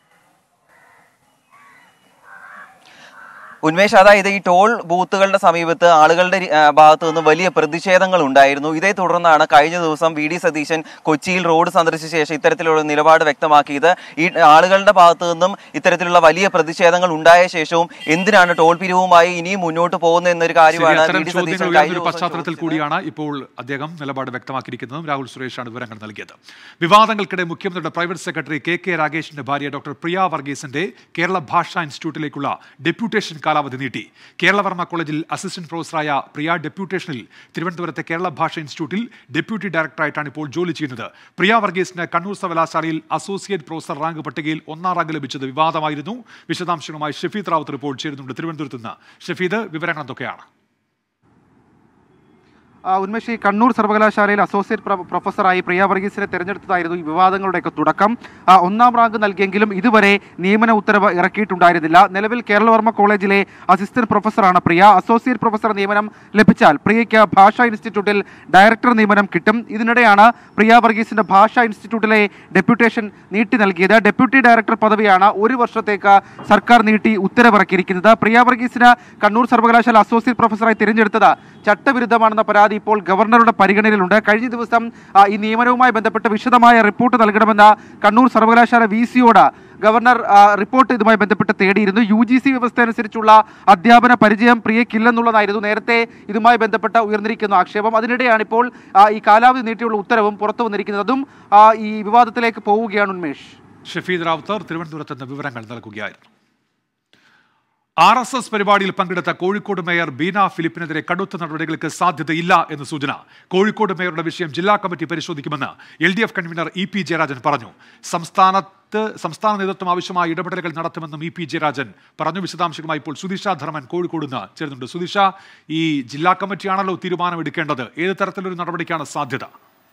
ഉന്മേഷ് അതായത് ഈ ടോൾ ബൂത്തുകളുടെ സമീപത്ത് ആളുകളുടെ രി- ആ, ഭാഗത്തു നിന്ന് വലിയ പ്രതിഷേധങ്ങൾ ഉണ്ടായിരുന്നു ഇതേ തുടർന്നാണ് കഴിഞ്ഞ ദിവസം വി ഡി സതീശൻ കൊച്ചിയിൽ റോഡ് സന്ദർശിച്ച ശേഷം ഇത്തരത്തിലുള്ള നിലപാട് വ്യക്തമാക്കിയത് ഈ ആളുകളുടെ ഭാഗത്തു നിന്നും ഇത്തരത്തിലുള്ള വലിയ പ്രതിഷേധങ്ങൾ ഉണ്ടായ ശേഷവും എന്തിനാണ് ടോൾ പിരിവുമായി ഇനിയും മുന്നോട്ട് പോകുന്നത് എന്നൊരു ശരി, കാര്യമാണ് അത്തരം വി ഡി ചോദ്യങ്ങൾ സതീശൻ ഉയർന്ന കഴിഞ്ഞ ഒരു ദിവസം പശ്ചാത്തലത്തിൽ കൂടിയാണ് ഇപ്പോൾ അദ്ദേഹം നിലപാട് വ്യക്തമാക്കിയിരിക്കുന്നതും രാഹുൽ സുരേഷാണ് വിവരങ്ങൾ നൽകിയത് വിവാദങ്ങൾക്കിടെ മുഖ്യമന്ത്രിയുടെ പ്രൈവറ്റ് സെക്രട്ടറി കെ കെ രാഗേഷിന്റെ ഭാര്യ ഡോക്ടർ പ്രിയ വർഗീസിന്റെ കേരള ഭാഷാ ഇൻസ്റ്റിറ്റ്യൂട്ടിലേക്കുള്ള ഡെപ്യൂട്ടേഷൻ കാലാവധി കാലാവധി നീട്ടി കേരളവർമ്മ കോളേജിൽ അസിസ്റ്റന്റ് പ്രൊഫസറായ പ്രിയ ഡെപ്യൂട്ടേഷനിൽ തിരുവനന്തപുരത്തെ കേരള ഭാഷ ഇൻസ്റ്റിറ്റ്യൂട്ടിൽ ഡെപ്യൂട്ടി ഡയറക്ടറായിട്ടാണ് ഇപ്പോൾ ജോലി ചെയ്യുന്നത് പ്രിയ വർഗീസിന് കണ്ണൂർ സർവകലാശാലയിൽ അസോസിയേറ്റ് പ്രൊഫസർ റാങ്ക് പട്ടികയിൽ ഒന്നാം റാങ്ക് ലഭിച്ചത് വിവാദമായിരുന്നു വിശദാംശങ്ങളുമായി ഷഫീദ് റാവത്ത് റിപ്പോർട്ട് ചേരുന്നുണ്ട് തിരുവനന്തപുരത്ത് നിന്ന് ഷഫീദ് വിവരങ്ങൾ എന്തൊക്കെയാണ് ആ, ഉന്മേഷ് ഈ കണ്ണൂർ സർവകലാശാലയിൽ അസോസിയേറ്റ് പ്രൊ- പ്രൊഫസറായി പ്രിയ വർഗീസിനെ തെരഞ്ഞെടുത്തതായിരുന്നു ഈ വിവാദങ്ങളുടെയൊക്കെ തുടക്കം ആ, ഒന്നാം റാങ്ക് നൽകിയെങ്കിലും ഇതുവരെ നിയമന ഉത്തരവ് ഇറക്കിയിട്ടുണ്ടായിരുന്നില്ല നിലവിൽ കേരളവർമ്മ കോളേജിലെ അസിസ്റ്റന്റ് പ്രൊഫസറാണ് പ്രിയ അസോസിയേറ്റ് പ്രൊഫസർ നിയമനം ലഭിച്ചാൽ പ്രിയയ്ക്ക് ഭാഷാ ഇൻസ്റ്റിറ്റ്യൂട്ടിൽ ഡയറക്ടർ നിയമനം കിട്ടും ഇതിനിടെയാണ് പ്രിയ വർഗീസിന്റെ ഭാഷാ ഇൻസ്റ്റിറ്റ്യൂട്ടിലെ ഡെപ്യൂട്ടേഷൻ നീട്ടി നൽകിയത് ഡെപ്യൂട്ടി ഡയറക്ടർ പദവിയാണ് ഒരു വർഷത്തേക്ക് സർക്കാർ നീട്ടി ഉത്തരവിറക്കിയിരിക്കുന്നത് പ്രിയ വർഗീസിന് കണ്ണൂർ സർവകലാശാല അസോസിയേറ്റ് പ്രൊഫസറായി തിരഞ്ഞെടുത്തത് ചട്ടവിരുദ്ധമാണെന്ന പരാതി ഇപ്പോൾ ഗവർണറുടെ പരിഗണനയിലുണ്ട് കഴിഞ്ഞ ദിവസം ആ, ഈ നിയമനവുമായി ബന്ധപ്പെട്ട് വിശദമായ റിപ്പോർട്ട് നൽകണമെന്ന് കണ്ണൂർ സർവകലാശാല വി സിയോട് ഗവർണർ ആ, റിപ്പോർട്ട് ഇതുമായി ബന്ധപ്പെട്ട് തേടിയിരുന്നു യു ജി സി വ്യവസ്ഥ അനുസരിച്ചുള്ള അധ്യാപന പരിചയം പ്രിയക്കില്ലെന്നുള്ളതായിരുന്നു നേരത്തെ ഇതുമായി ബന്ധപ്പെട്ട ഉയർന്നിരിക്കുന്ന ആക്ഷേപം അതിനിടെയാണ് ഇപ്പോൾ ആ, ഈ കാലാവധി നീട്ടിയുള്ള ഉത്തരവും പുറത്തു വന്നിരിക്കുന്നതും ആ, ഈ വിവാദത്തിലേക്ക് പോവുകയാണ് ഉന്മേഷ് ഷഫീദ് റാവുത്തർ തിരുവനന്തപുരത്ത് നിന്ന് വിവരങ്ങൾ നൽകുകയായിരുന്നു ആർ എസ് എസ് പരിപാടിയിൽ പങ്കെടുത്ത കോഴിക്കോട് മേയർ ബീന ഫിലിപ്പിനെതിരെ കടുത്ത നടപടികൾക്ക് സാധ്യതയില്ല എന്ന് സൂചന കോഴിക്കോട് മേയറുടെ വിഷയം ജില്ലാ കമ്മിറ്റി പരിശോധിക്കുമെന്ന് L D F convener E P Jayarajan പറഞ്ഞു സംസ്ഥാനത്ത് സംസ്ഥാന നേതൃത്വം ആവശ്യമായ ഇടപെടലുകൾ നടത്തുമെന്നും ഇ പി ജയരാജൻ പറഞ്ഞു വിശദാംശങ്ങളുമായി ഇപ്പോൾ സുദിഷ ധർമ്മൻ കോഴിക്കോട് നിന്ന് ചേരുന്നുണ്ട് സുദിഷ ഈ ജില്ലാ കമ്മിറ്റിയാണല്ലോ തീരുമാനമെടുക്കേണ്ടത് ഏത് തരത്തിലൊരു നടപടിക്കാണ് സാധ്യത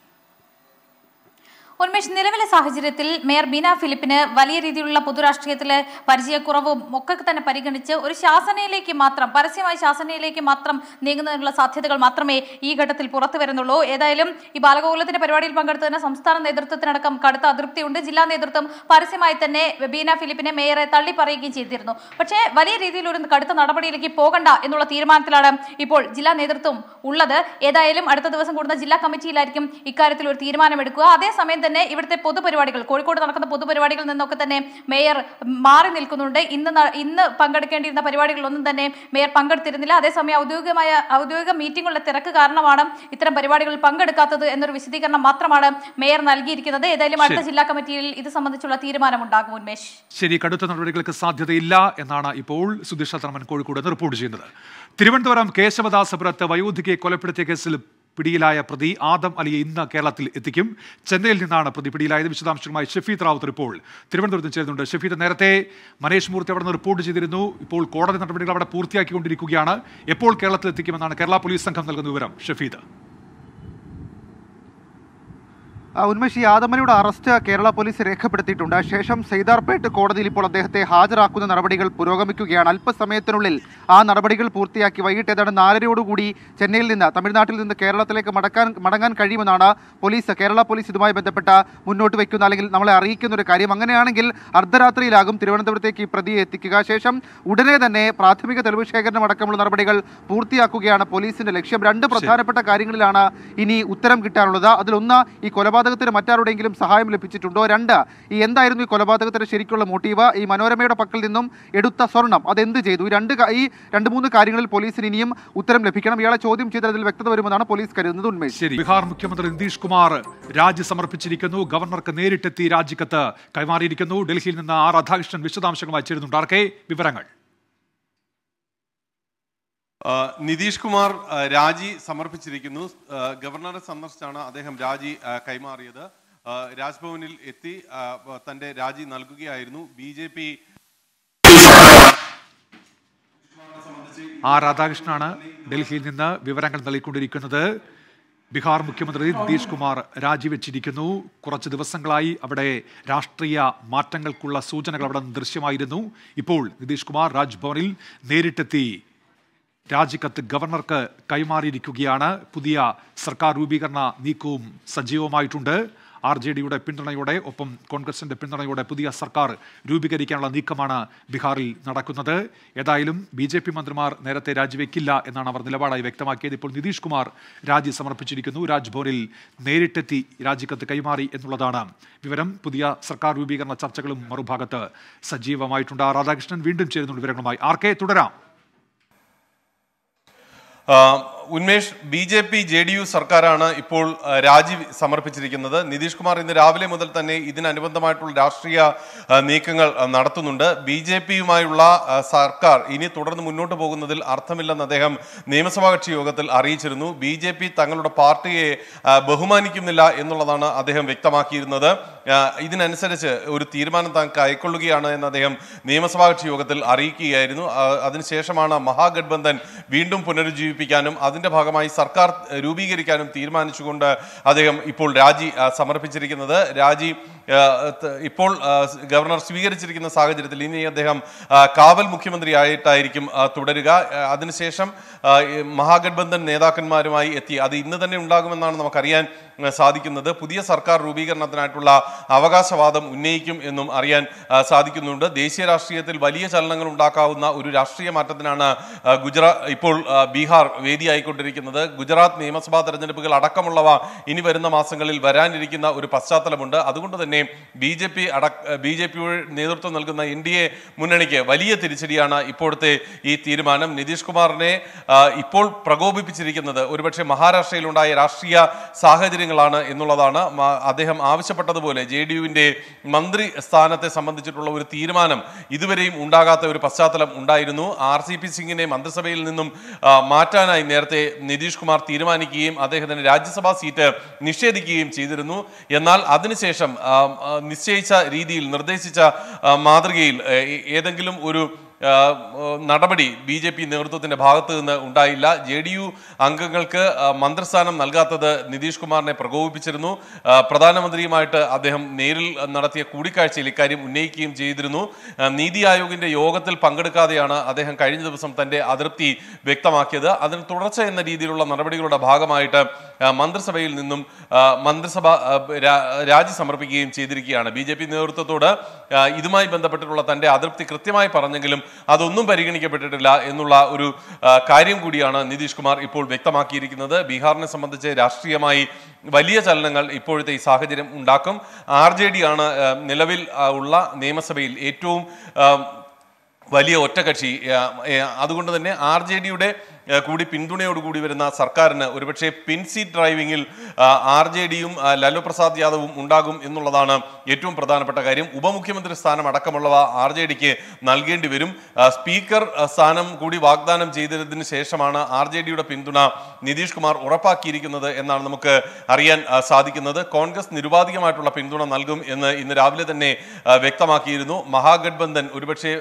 ഉന്മേഷ് നിലവിലെ സാഹചര്യത്തിൽ മേയർ ബീന ഫിലിപ്പിന് വലിയ രീതിയിലുള്ള പൊതുരാഷ്ട്രീയത്തിലെ പരിചയക്കുറവും ഒക്കെ തന്നെ പരിഗണിച്ച് ഒരു ശാസനയിലേക്ക് മാത്രം പരസ്യമായ ശാസനയിലേക്ക് മാത്രം നീങ്ങുന്നതിനുള്ള സാധ്യതകൾ മാത്രമേ ഈ ഘട്ടത്തിൽ പുറത്തു വരുന്നുള്ളൂ ഏതായാലും ഈ ബാലഗോകുലത്തിന്റെ പരിപാടിയിൽ പങ്കെടുത്തതിന് സംസ്ഥാന നേതൃത്വത്തിനടക്കം കടുത്ത അതൃപ്തിയുണ്ട് ജില്ലാ നേതൃത്വം പരസ്യമായി തന്നെ ബീന ഫിലിപ്പിനെ മേയറെ തള്ളി പറയുകയും ചെയ്തിരുന്നു പക്ഷേ വലിയ രീതിയിൽ ഒരു കടുത്ത നടപടിയിലേക്ക് പോകണ്ട എന്നുള്ള തീരുമാനത്തിലാണ് ഇപ്പോൾ ജില്ലാ നേതൃത്വം ഉള്ളത് ഏതായാലും അടുത്ത ദിവസം കൂടുന്ന ജില്ലാ കമ്മിറ്റിയിലായിരിക്കും ഇക്കാര്യത്തിൽ ഒരു തീരുമാനമെടുക്കുക അതേസമയം തന്നെ ഇവിടുത്തെ പൊതുപരിപാടികൾ കോഴിക്കോട് നടക്കുന്ന പൊതുപരിപാടികളിൽ നിന്നൊക്കെ തന്നെ മേയർ മാറി നിൽക്കുന്നുണ്ട് ഇന്ന് ന- ഇന്ന് പങ്കെടുക്കേണ്ടിയിരുന്ന പരിപാടികളിലൊന്നും തന്നെ മേയർ പങ്കെടുത്തിരുന്നില്ല അതേസമയം ഔദ്യോഗികമായ ഔദ്യോഗിക മീറ്റിംഗുകളുടെ തിരക്ക് കാരണമാണ് ഇത്തരം പരിപാടികളിൽ പങ്കെടുക്കാത്തത് എന്നൊരു വിശദീകരണം മാത്രമാണ് മേയർ നൽകിയിരിക്കുന്നത് ഏതായാലും അടുത്ത ശരി. ജില്ലാ കമ്മിറ്റിയിൽ ഇത് സംബന്ധിച്ചുള്ള തീരുമാനമുണ്ടാകും ഉന്മേഷ് ശരി കടുത്ത നടപടികൾക്ക് സാധ്യതയില്ല എന്നാണ് ഇപ്പോൾ സുധീഷ ധർമ്മൻ കോഴിക്കോട് നിന്ന് റിപ്പോർട്ട് ചെയ്യുന്നത് തിരുവനന്തപുരം കേശവദാസപുരത്ത് വയോധികയെ കൊലപ്പെടുത്തിയ കേസിൽ പിടിയിലായ പ്രതി ആദം അലിയെ ഇന്ന് കേരളത്തിൽ എത്തിക്കും ചെന്നൈയിൽ നിന്നാണ് പ്രതി പിടിയിലായത് വിശദാംശങ്ങളുമായി ഷഫീദ് റാവുത്ത് ഇപ്പോൾ തിരുവനന്തപുരത്ത് ചേരുന്നുണ്ട് ഷഫീദ് നേരത്തെ മനേഷ് മൂർത്തി അവിടെ നിന്ന് റിപ്പോർട്ട് ചെയ്തിരുന്നു ഇപ്പോൾ കോടതി നടപടികൾ അവിടെ പൂർത്തിയാക്കിക്കൊണ്ടിരിക്കുകയാണ് എപ്പോൾ കേരളത്തിൽ എത്തിക്കുമെന്നാണ് കേരള പോലീസ് സംഘം നൽകുന്ന വിവരം ഷഫീദ് ആ, ഉന്മേഷ് ഈ ആദമനിയുടെ അറസ്റ്റ് കേരള പോലീസ് രേഖപ്പെടുത്തിയിട്ടുണ്ട് ശേഷം സൈതാർപേട്ട് കോടതിയിൽ ഇപ്പോൾ അദ്ദേഹത്തെ ഹാജരാക്കുന്ന നടപടികൾ പുരോഗമിക്കുകയാണ് അല്പസമയത്തിനുള്ളിൽ ആ നടപടികൾ പൂർത്തിയാക്കി വൈകിട്ട് ഏതാണ്ട് നാലരയോടുകൂടി ചെന്നൈയിൽ നിന്ന് തമിഴ്നാട്ടിൽ നിന്ന് കേരളത്തിലേക്ക് മടക്കാൻ മടങ്ങാൻ കഴിയുമെന്നാണ് പോലീസ് കേരള പോലീസ് ഇതുമായി ബന്ധപ്പെട്ട മുന്നോട്ട് വയ്ക്കുന്ന അല്ലെങ്കിൽ നമ്മളെ അറിയിക്കുന്ന ഒരു കാര്യം അങ്ങനെയാണെങ്കിൽ അർദ്ധരാത്രിയിലാകും തിരുവനന്തപുരത്തേക്ക് ഈ പ്രതിയെ എത്തിക്കുക ശേഷം ഉടനെ തന്നെ പ്രാഥമിക തെളിവ് ശേഖരണം അടക്കമുള്ള നടപടികൾ പൂർത്തിയാക്കുകയാണ് പോലീസിന്റെ ലക്ഷ്യം രണ്ട് പ്രധാനപ്പെട്ട കാര്യങ്ങളിലാണ് ഇനി ഉത്തരം കിട്ടാനുള്ളത് അതിലൊന്ന് ഈ കൊലപാതകത്തിന് മറ്റാരുടെയെങ്കിലും സഹായം ലഭിച്ചിട്ടുണ്ടോ രണ്ട് ഈ എന്തായിരുന്നു ഈ കൊലപാതകത്തിന്റെ ശരിക്കുള്ള മോട്ടീവ് ഈ മനോരമയുടെ പക്കൽ നിന്നും എടുത്ത സ്വർണം അതെന്ത് ചെയ്തു ഈ രണ്ട് കാ- ഈ രണ്ട് മൂന്ന് കാര്യങ്ങളിൽ പോലീസിന് ഇനിയും ഉത്തരം ലഭിക്കണം ഇയാളെ ചോദ്യം ചെയ്തതിൽ വ്യക്തത വരുമെന്നാണ് പോലീസ് കരുതുന്നത് ഉന്മേഷ് ശരി ബീഹാർ മുഖ്യമന്ത്രി നിതീഷ് കുമാർ രാജി സമർപ്പിച്ചിരിക്കുന്നു ഗവർണർക്ക് നേരിട്ടെത്തി രാജിക്കത്ത് കൈമാറിയിരിക്കുന്നു ഡൽഹിയിൽ നിന്ന് ആർ രാധാകൃഷ്ണൻ വിശദാംശങ്ങളുമായി ചേരുന്നുണ്ട് ആർക്കെ വിവരങ്ങൾ ആ, നിതീഷ് കുമാർ ആ, രാജി സമർപ്പിച്ചിരിക്കുന്നു ആ, ഗവർണറെ സന്ദർശിച്ചാണ് അദ്ദേഹം രാജി ആ, കൈമാറിയത് ആ, രാജ്ഭവനിൽ എത്തി ആ, തന്റെ രാജി നൽകുകയായിരുന്നു ബി ജെ പി ആർ രാധാകൃഷ്ണനാണ് ഡൽഹിയിൽ നിന്ന് വിവരങ്ങൾ നൽകിക്കൊണ്ടിരിക്കുന്നത് ബീഹാർ മുഖ്യമന്ത്രി നിതീഷ് കുമാർ രാജിവെച്ചിരിക്കുന്നു കുറച്ച് ദിവസങ്ങളായി അവിടെ രാഷ്ട്രീയ മാറ്റങ്ങൾക്കുള്ള സൂചനകൾ അവിടെ നിന്ന് ദൃശ്യമായിരുന്നു ഇപ്പോൾ നിതീഷ് കുമാർ രാജ്ഭവനിൽ നേരിട്ടെത്തി രാജിക്കത്ത് ഗവർണർക്ക് കൈമാറിയിരിക്കുകയാണ് പുതിയ സർക്കാർ രൂപീകരണ നീക്കവും സജീവമായിട്ടുണ്ട് ആർ ജെ ഡിയുടെ പിന്തുണയോടെ ഒപ്പം കോൺഗ്രസിന്റെ പിന്തുണയോടെ പുതിയ സർക്കാർ രൂപീകരിക്കാനുള്ള നീക്കമാണ് ബീഹാറിൽ നടക്കുന്നത് ഏതായാലും ബി ജെ പി മന്ത്രിമാർ നേരത്തെ രാജിവെക്കില്ല എന്നാണ് അവർ നിലപാടായി വ്യക്തമാക്കിയത് ഇപ്പോൾ നിതീഷ് കുമാർ രാജി സമർപ്പിച്ചിരിക്കുന്നു രാജ്ഭവനിൽ നേരിട്ടെത്തി രാജിക്കത്ത് കൈമാറി എന്നുള്ളതാണ് വിവരം പുതിയ സർക്കാർ രൂപീകരണ ചർച്ചകളും മറുഭാഗത്ത് സജീവമായിട്ടുണ്ട് ആർ രാധാകൃഷ്ണൻ വീണ്ടും ചേരുന്നുണ്ട് വിവരങ്ങളുമായി ആർ കെ തുടരാം ആ, Unmesh B J P J D U സർക്കാരാണ് ഇപ്പോൾ ആ, രാജി സമർപ്പിച്ചിരിക്കുന്നത് നിതീഷ് കുമാർ ഇന്ന് രാവിലെ മുതൽ തന്നെ ഇതിനനുബന്ധമായിട്ടുള്ള രാഷ്ട്രീയ ആ, നീക്കങ്ങൾ ആ, നടത്തുന്നുണ്ട് ബി ജെ പിയുമായുള്ള സർക്കാർ ഇനി തുടർന്ന് മുന്നോട്ട് പോകുന്നതിൽ അർത്ഥമില്ലെന്ന് അദ്ദേഹം നിയമസഭാ കക്ഷി യോഗത്തിൽ അറിയിച്ചിരുന്നു ബി ജെ പി തങ്ങളുടെ പാർട്ടിയെ ആ, ബഹുമാനിക്കുന്നില്ല എന്നുള്ളതാണ് അദ്ദേഹം വ്യക്തമാക്കിയിരുന്നത് ആ, ഇതിനനുസരിച്ച് ഒരു തീരുമാനം താൻ കൈക്കൊള്ളുകയാണ് എന്ന് അദ്ദേഹം നിയമസഭാ കക്ഷി യോഗത്തിൽ അറിയിക്കുകയായിരുന്നു ആ, അതിനുശേഷമാണ് മഹാഗഡ്ബന്ധൻ വീണ്ടും പുനരുജ്ജീവിപ്പിക്കാനും അതിന്റെ ഭാഗമായി സർക്കാർ രൂപീകരിക്കാനും തീരുമാനിച്ചുകൊണ്ട് അദ്ദേഹം ഇപ്പോൾ രാജി ആ, സമർപ്പിച്ചിരിക്കുന്നത് രാജി ആ, ത- ഇപ്പോൾ ആ, ഗവർണർ സ്വീകരിച്ചിരിക്കുന്ന സാഹചര്യത്തിൽ ഇനി അദ്ദേഹം ആ, കാവൽ മുഖ്യമന്ത്രിയായിട്ടായിരിക്കും ആ, തുടരുക ആ, അതിനുശേഷം ആ, ഈ മഹാഗഡ്ബന്ധൻ നേതാക്കന്മാരുമായി എത്തി അത് ഇന്ന് തന്നെ ഉണ്ടാകുമെന്നാണ് നമുക്കറിയാൻ ആ, സാധിക്കുന്നത് പുതിയ സർക്കാർ രൂപീകരണത്തിനായിട്ടുള്ള അവകാശവാദം ഉന്നയിക്കും എന്നും അറിയാൻ ആ, സാധിക്കുന്നുണ്ട് ദേശീയ രാഷ്ട്രീയത്തിൽ വലിയ ചലനങ്ങൾ ഉണ്ടാക്കാവുന്ന ഒരു രാഷ്ട്രീയ മാറ്റത്തിനാണ് ആ, ഗുജറാത്ത് ഇപ്പോൾ ആ, ബീഹാർ വേദിയായിക്കൊണ്ടിരിക്കുന്നത് ഗുജറാത്ത് നിയമസഭാ തെരഞ്ഞെടുപ്പുകൾ അടക്കമുള്ളവ ഇനി വരുന്ന മാസങ്ങളിൽ വരാനിരിക്കുന്ന ഒരു പശ്ചാത്തലമുണ്ട് അതുകൊണ്ട് തന്നെ ബി ജെ പി അട ബി ജെ പിയുടെ നേതൃത്വം നൽകുന്ന എൻ ഡി എ മുന്നണിക്ക് വലിയ തിരിച്ചടിയാണ് ഇപ്പോഴത്തെ ഈ തീരുമാനം നിതീഷ് കുമാറിനെ ആ, ഇപ്പോൾ പ്രകോപിപ്പിച്ചിരിക്കുന്നത് ഒരുപക്ഷെ മഹാരാഷ്ട്രയിലുണ്ടായ രാഷ്ട്രീയ സാഹചര്യങ്ങളാണ് എന്നുള്ളതാണ് മ- അദ്ദേഹം ആവശ്യപ്പെട്ടതുപോലെ ജെ ഡി യുവിന്റെ മന്ത്രി സ്ഥാനത്തെ സംബന്ധിച്ചിട്ടുള്ള ഒരു തീരുമാനം ഇതുവരെയും ഉണ്ടാകാത്ത ഒരു പശ്ചാത്തലം ഉണ്ടായിരുന്നു ആർ സി പി സിംഗിനെ മന്ത്രിസഭയിൽ നിന്നും ആ, മാറ്റാനായി നേരത്തെ നിതീഷ് കുമാർ തീരുമാനിക്കുകയും അദ്ദേഹത്തിന് രാജ്യസഭാ സീറ്റ് നിഷേധിക്കുകയും ചെയ്തിരുന്നു എന്നാൽ അതിനുശേഷം ആ, ആ, നിശ്ചയിച്ച രീതിയിൽ നിർദ്ദേശിച്ച ആ, മാതൃകയിൽ ഏ, ഏതെങ്കിലും ഒരു ആ, ആ, നടപടി ബി ജെ പി നേതൃത്വത്തിന്റെ ഭാഗത്ത് നിന്ന് ഉണ്ടായില്ല ജെ ഡി യു അംഗങ്ങൾക്ക് ആ, മന്ത്രിസ്ഥാനം നൽകാത്തത് നിതീഷ് കുമാറിനെ പ്രകോപിപ്പിച്ചിരുന്നു ആ, പ്രധാനമന്ത്രിയുമായിട്ട് അദ്ദേഹം നേരിൽ നടത്തിയ കൂടിക്കാഴ്ചയിൽ ഇക്കാര്യം ഉന്നയിക്കുകയും ചെയ്തിരുന്നു ആ, നീതി ആയോഗിന്റെ യോഗത്തിൽ പങ്കെടുക്കാതെയാണ് അദ്ദേഹം കഴിഞ്ഞ ദിവസം തന്റെ അതൃപ്തി വ്യക്തമാക്കിയത് അതിന് തുടർച്ച എന്ന രീതിയിലുള്ള നടപടികളുടെ ഭാഗമായിട്ട് ആ, മന്ത്രിസഭയിൽ നിന്നും ആ, മന്ത്രിസഭ ആ, രാ- രാജി സമർപ്പിക്കുകയും ചെയ്തിരിക്കുകയാണ് ബി ജെ പി നേതൃത്വത്തോട് ആ, ഇതുമായി ബന്ധപ്പെട്ടിട്ടുള്ള തന്റെ അതൃപ്തി കൃത്യമായി പറഞ്ഞെങ്കിലും അതൊന്നും പരിഗണിക്കപ്പെട്ടിട്ടില്ല എന്നുള്ള ഒരു ആ, കാര്യം കൂടിയാണ് നിതീഷ് കുമാർ ഇപ്പോൾ വ്യക്തമാക്കിയിരിക്കുന്നത് ബീഹാറിനെ സംബന്ധിച്ച് രാഷ്ട്രീയമായി വലിയ ചലനങ്ങൾ ഇപ്പോഴത്തെ ഈ സാഹചര്യം ഉണ്ടാക്കും ആർ ജെ ഡി ആണ് ആ, നിലവിൽ ആ, ഉള്ള നിയമസഭയിൽ ഏറ്റവും ആ, വലിയ ഒറ്റകക്ഷി ആ, ഏ, അതുകൊണ്ട് തന്നെ ആർ ജെ ഡിയുടെ കൂടി പിന്തുണയോടുകൂടി വരുന്ന സർക്കാരിന് ഒരുപക്ഷെ പിൻ സീറ്റ് ഡ്രൈവിംഗിൽ ആർ ജെ ഡിയും ലാലു പ്രസാദ് യാദവും ഉണ്ടാകും എന്നുള്ളതാണ് ഏറ്റവും പ്രധാനപ്പെട്ട കാര്യം ഉപമുഖ്യമന്ത്രി സ്ഥാനം അടക്കമുള്ളവ ആർ ജെ ഡിക്ക് നൽകേണ്ടി വരും ആ, സ്പീക്കർ ആ, സ്ഥാനം കൂടി വാഗ്ദാനം ചെയ്തതിന് ശേഷമാണ് ആർ ജെ ഡിയുടെ പിന്തുണ നിതീഷ് കുമാർ ഉറപ്പാക്കിയിരിക്കുന്നത് എന്നാണ് നമുക്ക് അറിയാൻ ആ, സാധിക്കുന്നത് കോൺഗ്രസ് നിരുപാധികമായിട്ടുള്ള പിന്തുണ നൽകും എന്ന് ഇന്ന് രാവിലെ തന്നെ ആ, വ്യക്തമാക്കിയിരുന്നു മഹാഗഡ്ബന്ധൻ ഒരുപക്ഷെ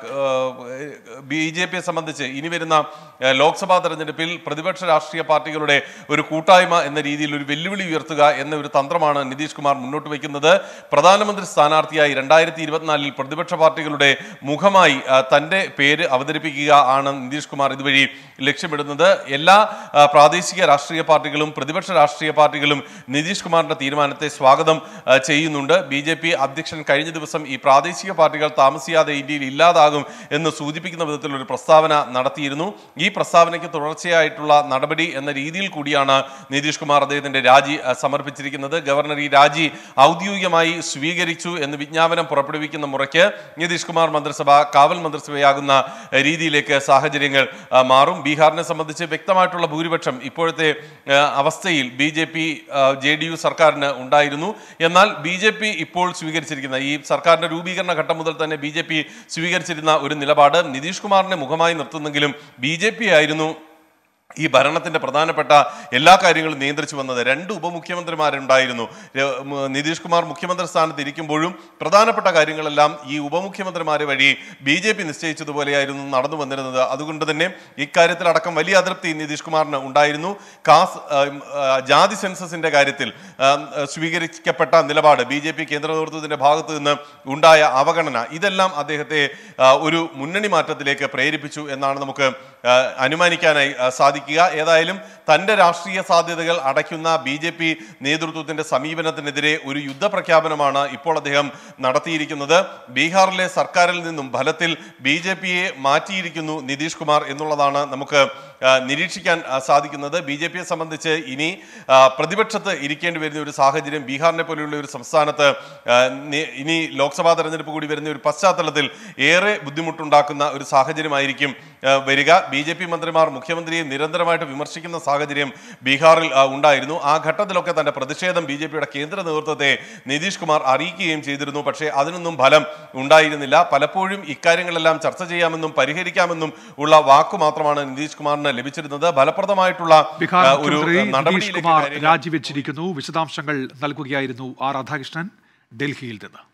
ബി ജെ പിയെ സംബന്ധിച്ച് ഇനി വരുന്ന ആ, ലോക്സഭാ തെരഞ്ഞെടുപ്പിൽ പ്രതിപക്ഷ രാഷ്ട്രീയ പാർട്ടികളുടെ ഒരു കൂട്ടായ്മ എന്ന രീതിയിൽ ഒരു വെല്ലുവിളി ഉയർത്തുക എന്ന ഒരു തന്ത്രമാണ് നിതീഷ് കുമാർ മുന്നോട്ട് വയ്ക്കുന്നത് പ്രധാനമന്ത്രി സ്ഥാനാർത്ഥിയായി രണ്ടായിരത്തി ഇരുപത്തിനാലിൽ പ്രതിപക്ഷ പാർട്ടികളുടെ മുഖമായി ആ, തന്റെ പേര് അവതരിപ്പിക്കുക ആണ് നിതീഷ് കുമാർ ഇതുവഴി ലക്ഷ്യമിടുന്നത് എല്ലാ ആ, പ്രാദേശിക രാഷ്ട്രീയ പാർട്ടികളും പ്രതിപക്ഷ രാഷ്ട്രീയ പാർട്ടികളും നിതീഷ് കുമാറിന്റെ തീരുമാനത്തെ സ്വാഗതം ആ, ചെയ്യുന്നുണ്ട് ബി ജെ പി അധ്യക്ഷൻ കഴിഞ്ഞ ദിവസം ഈ പ്രാദേശിക പാർട്ടികൾ താമസിയാതെ ഇന്ത്യയിൽ ഇല്ലാതാകും എന്ന് സൂചിപ്പിക്കുന്ന വിധത്തിൽ ഒരു പ്രസ്താവന നടത്തിയിരുന്നു ഈ പ്രസ്താവനയ്ക്ക് തുടർച്ചയായിട്ടുള്ള നടപടി എന്ന രീതിയിൽ കൂടിയാണ് നിതീഷ് കുമാർ അദ്ദേഹത്തിന്റെ രാജി ആ, സമർപ്പിച്ചിരിക്കുന്നത് ഗവർണർ ഈ രാജി ഔദ്യോഗികമായി സ്വീകരിച്ചു എന്ന് വിജ്ഞാപനം പുറപ്പെടുവിക്കുന്ന മുറയ്ക്ക് നിതീഷ് കുമാർ മന്ത്രിസഭ കാവൽ മന്ത്രിസഭയാകുന്ന രീതിയിലേക്ക് സാഹചര്യങ്ങൾ ആ, മാറും ബീഹാറിനെ സംബന്ധിച്ച് വ്യക്തമായിട്ടുള്ള ഭൂരിപക്ഷം ഇപ്പോഴത്തെ ആ, അവസ്ഥയിൽ B J P J D U സർക്കാരിന് ഉണ്ടായിരുന്നു എന്നാൽ ബി ജെ പി ഇപ്പോൾ സ്വീകരിച്ചിരിക്കുന്ന ഈ സർക്കാരിന്റെ രൂപീകരണ ഘട്ടം മുതൽ തന്നെ ബി ജെ പി സ്വീകരിച്ചിരുന്ന ഒരു നിലപാട് നിതീഷ് കുമാറിനെ മുഖമായി നിർത്തുന്നെങ്കിലും ബി ജെ പി ആയിരുന്നു ഈ ഭരണത്തിന്റെ പ്രധാനപ്പെട്ട എല്ലാ കാര്യങ്ങളും നിയന്ത്രിച്ചു വന്നത് രണ്ട് ഉപമുഖ്യമന്ത്രിമാരുണ്ടായിരുന്നു ര- മ- നിതീഷ് കുമാർ മുഖ്യമന്ത്രി സ്ഥാനത്ത് ഇരിക്കുമ്പോഴും പ്രധാനപ്പെട്ട കാര്യങ്ങളെല്ലാം ഈ ഉപമുഖ്യമന്ത്രിമാരെ വഴി ബി ജെ പി നിശ്ചയിച്ചതുപോലെയായിരുന്നു നടന്നു വന്നിരുന്നത് അതുകൊണ്ട് തന്നെ ഇക്കാര്യത്തിൽ അടക്കം വലിയ അതൃപ്തി നിതീഷ് കുമാറിന് ഉണ്ടായിരുന്നു കാസ് ആ, ആ, ജാതി സെൻസസിന്റെ കാര്യത്തിൽ ആ, സ്വീകരിക്കപ്പെട്ട നിലപാട് ബി ജെ പി കേന്ദ്ര നേതൃത്വത്തിന്റെ ഭാഗത്ത് നിന്ന് ഉണ്ടായ അവഗണന ഇതെല്ലാം അദ്ദേഹത്തെ ആ, ഒരു മുന്നണി മാറ്റത്തിലേക്ക് പ്രേരിപ്പിച്ചു എന്നാണ് നമുക്ക് ആ, അനുമാനിക്കാനായി ആ, സാധിക്കുക ഏതായാലും തന്റെ രാഷ്ട്രീയ സാധ്യതകൾ അടയ്ക്കുന്ന ബി ജെ പി നേതൃത്വത്തിന്റെ സമീപനത്തിനെതിരെ ഒരു യുദ്ധപ്രഖ്യാപനമാണ് ഇപ്പോൾ അദ്ദേഹം നടത്തിയിരിക്കുന്നത് ബീഹാറിലെ സർക്കാരിൽ നിന്നും ഫലത്തിൽ ബി ജെ പിയെ മാറ്റിയിരിക്കുന്നു നിതീഷ് കുമാർ എന്നുള്ളതാണ് നമുക്ക് ആ, നിരീക്ഷിക്കാൻ ആ, സാധിക്കുന്നത് ബി ജെ പിയെ സംബന്ധിച്ച് ഇനി ആ, പ്രതിപക്ഷത്ത് ഇരിക്കേണ്ടി വരുന്ന ഒരു സാഹചര്യം ബീഹാറിനെ പോലെയുള്ള ഒരു സംസ്ഥാനത്ത് ആ, നി- ഇനി ലോക്സഭാ തെരഞ്ഞെടുപ്പ് കൂടി വരുന്ന ഒരു പശ്ചാത്തലത്തിൽ ഏറെ ബുദ്ധിമുട്ടുണ്ടാക്കുന്ന ഒരു സാഹചര്യമായിരിക്കും ആ, വരിക ബി ജെ പി മന്ത്രിമാർ മുഖ്യമന്ത്രിയെ നിരന്തരമായിട്ട് വിമർശിക്കുന്ന സാഹചര്യം ബീഹാറിൽ ആ, ഉണ്ടായിരുന്നു ആ ഘട്ടത്തിലൊക്കെ തന്റെ പ്രതിഷേധം ബി ജെ പിയുടെ കേന്ദ്ര നേതൃത്വത്തെ നിതീഷ് കുമാർ അറിയിക്കുകയും ചെയ്തിരുന്നു പക്ഷേ അതിനൊന്നും ഫലം ഉണ്ടായിരുന്നില്ല പലപ്പോഴും ഇക്കാര്യങ്ങളെല്ലാം ചർച്ച ചെയ്യാമെന്നും പരിഹരിക്കാമെന്നും ഉള്ള വാക്കു മാത്രമാണ് നിതീഷ് കുമാറിന് ലഭിച്ചിരുന്നത് ഫലപ്രദമായിട്ടുള്ള ബീഹാർ ആ, ഒരു മുഖ്യമന്ത്രി നിതീഷ് നടപടിയിലേക്ക് കുമാർ കാര്യങ്ങൾ രാജിവെച്ചിരിക്കുന്നു വിശദാംശങ്ങൾ നൽകുകയായിരുന്നു ആർ രാധാകൃഷ്ണൻ ഡൽഹിയിൽ നിന്ന്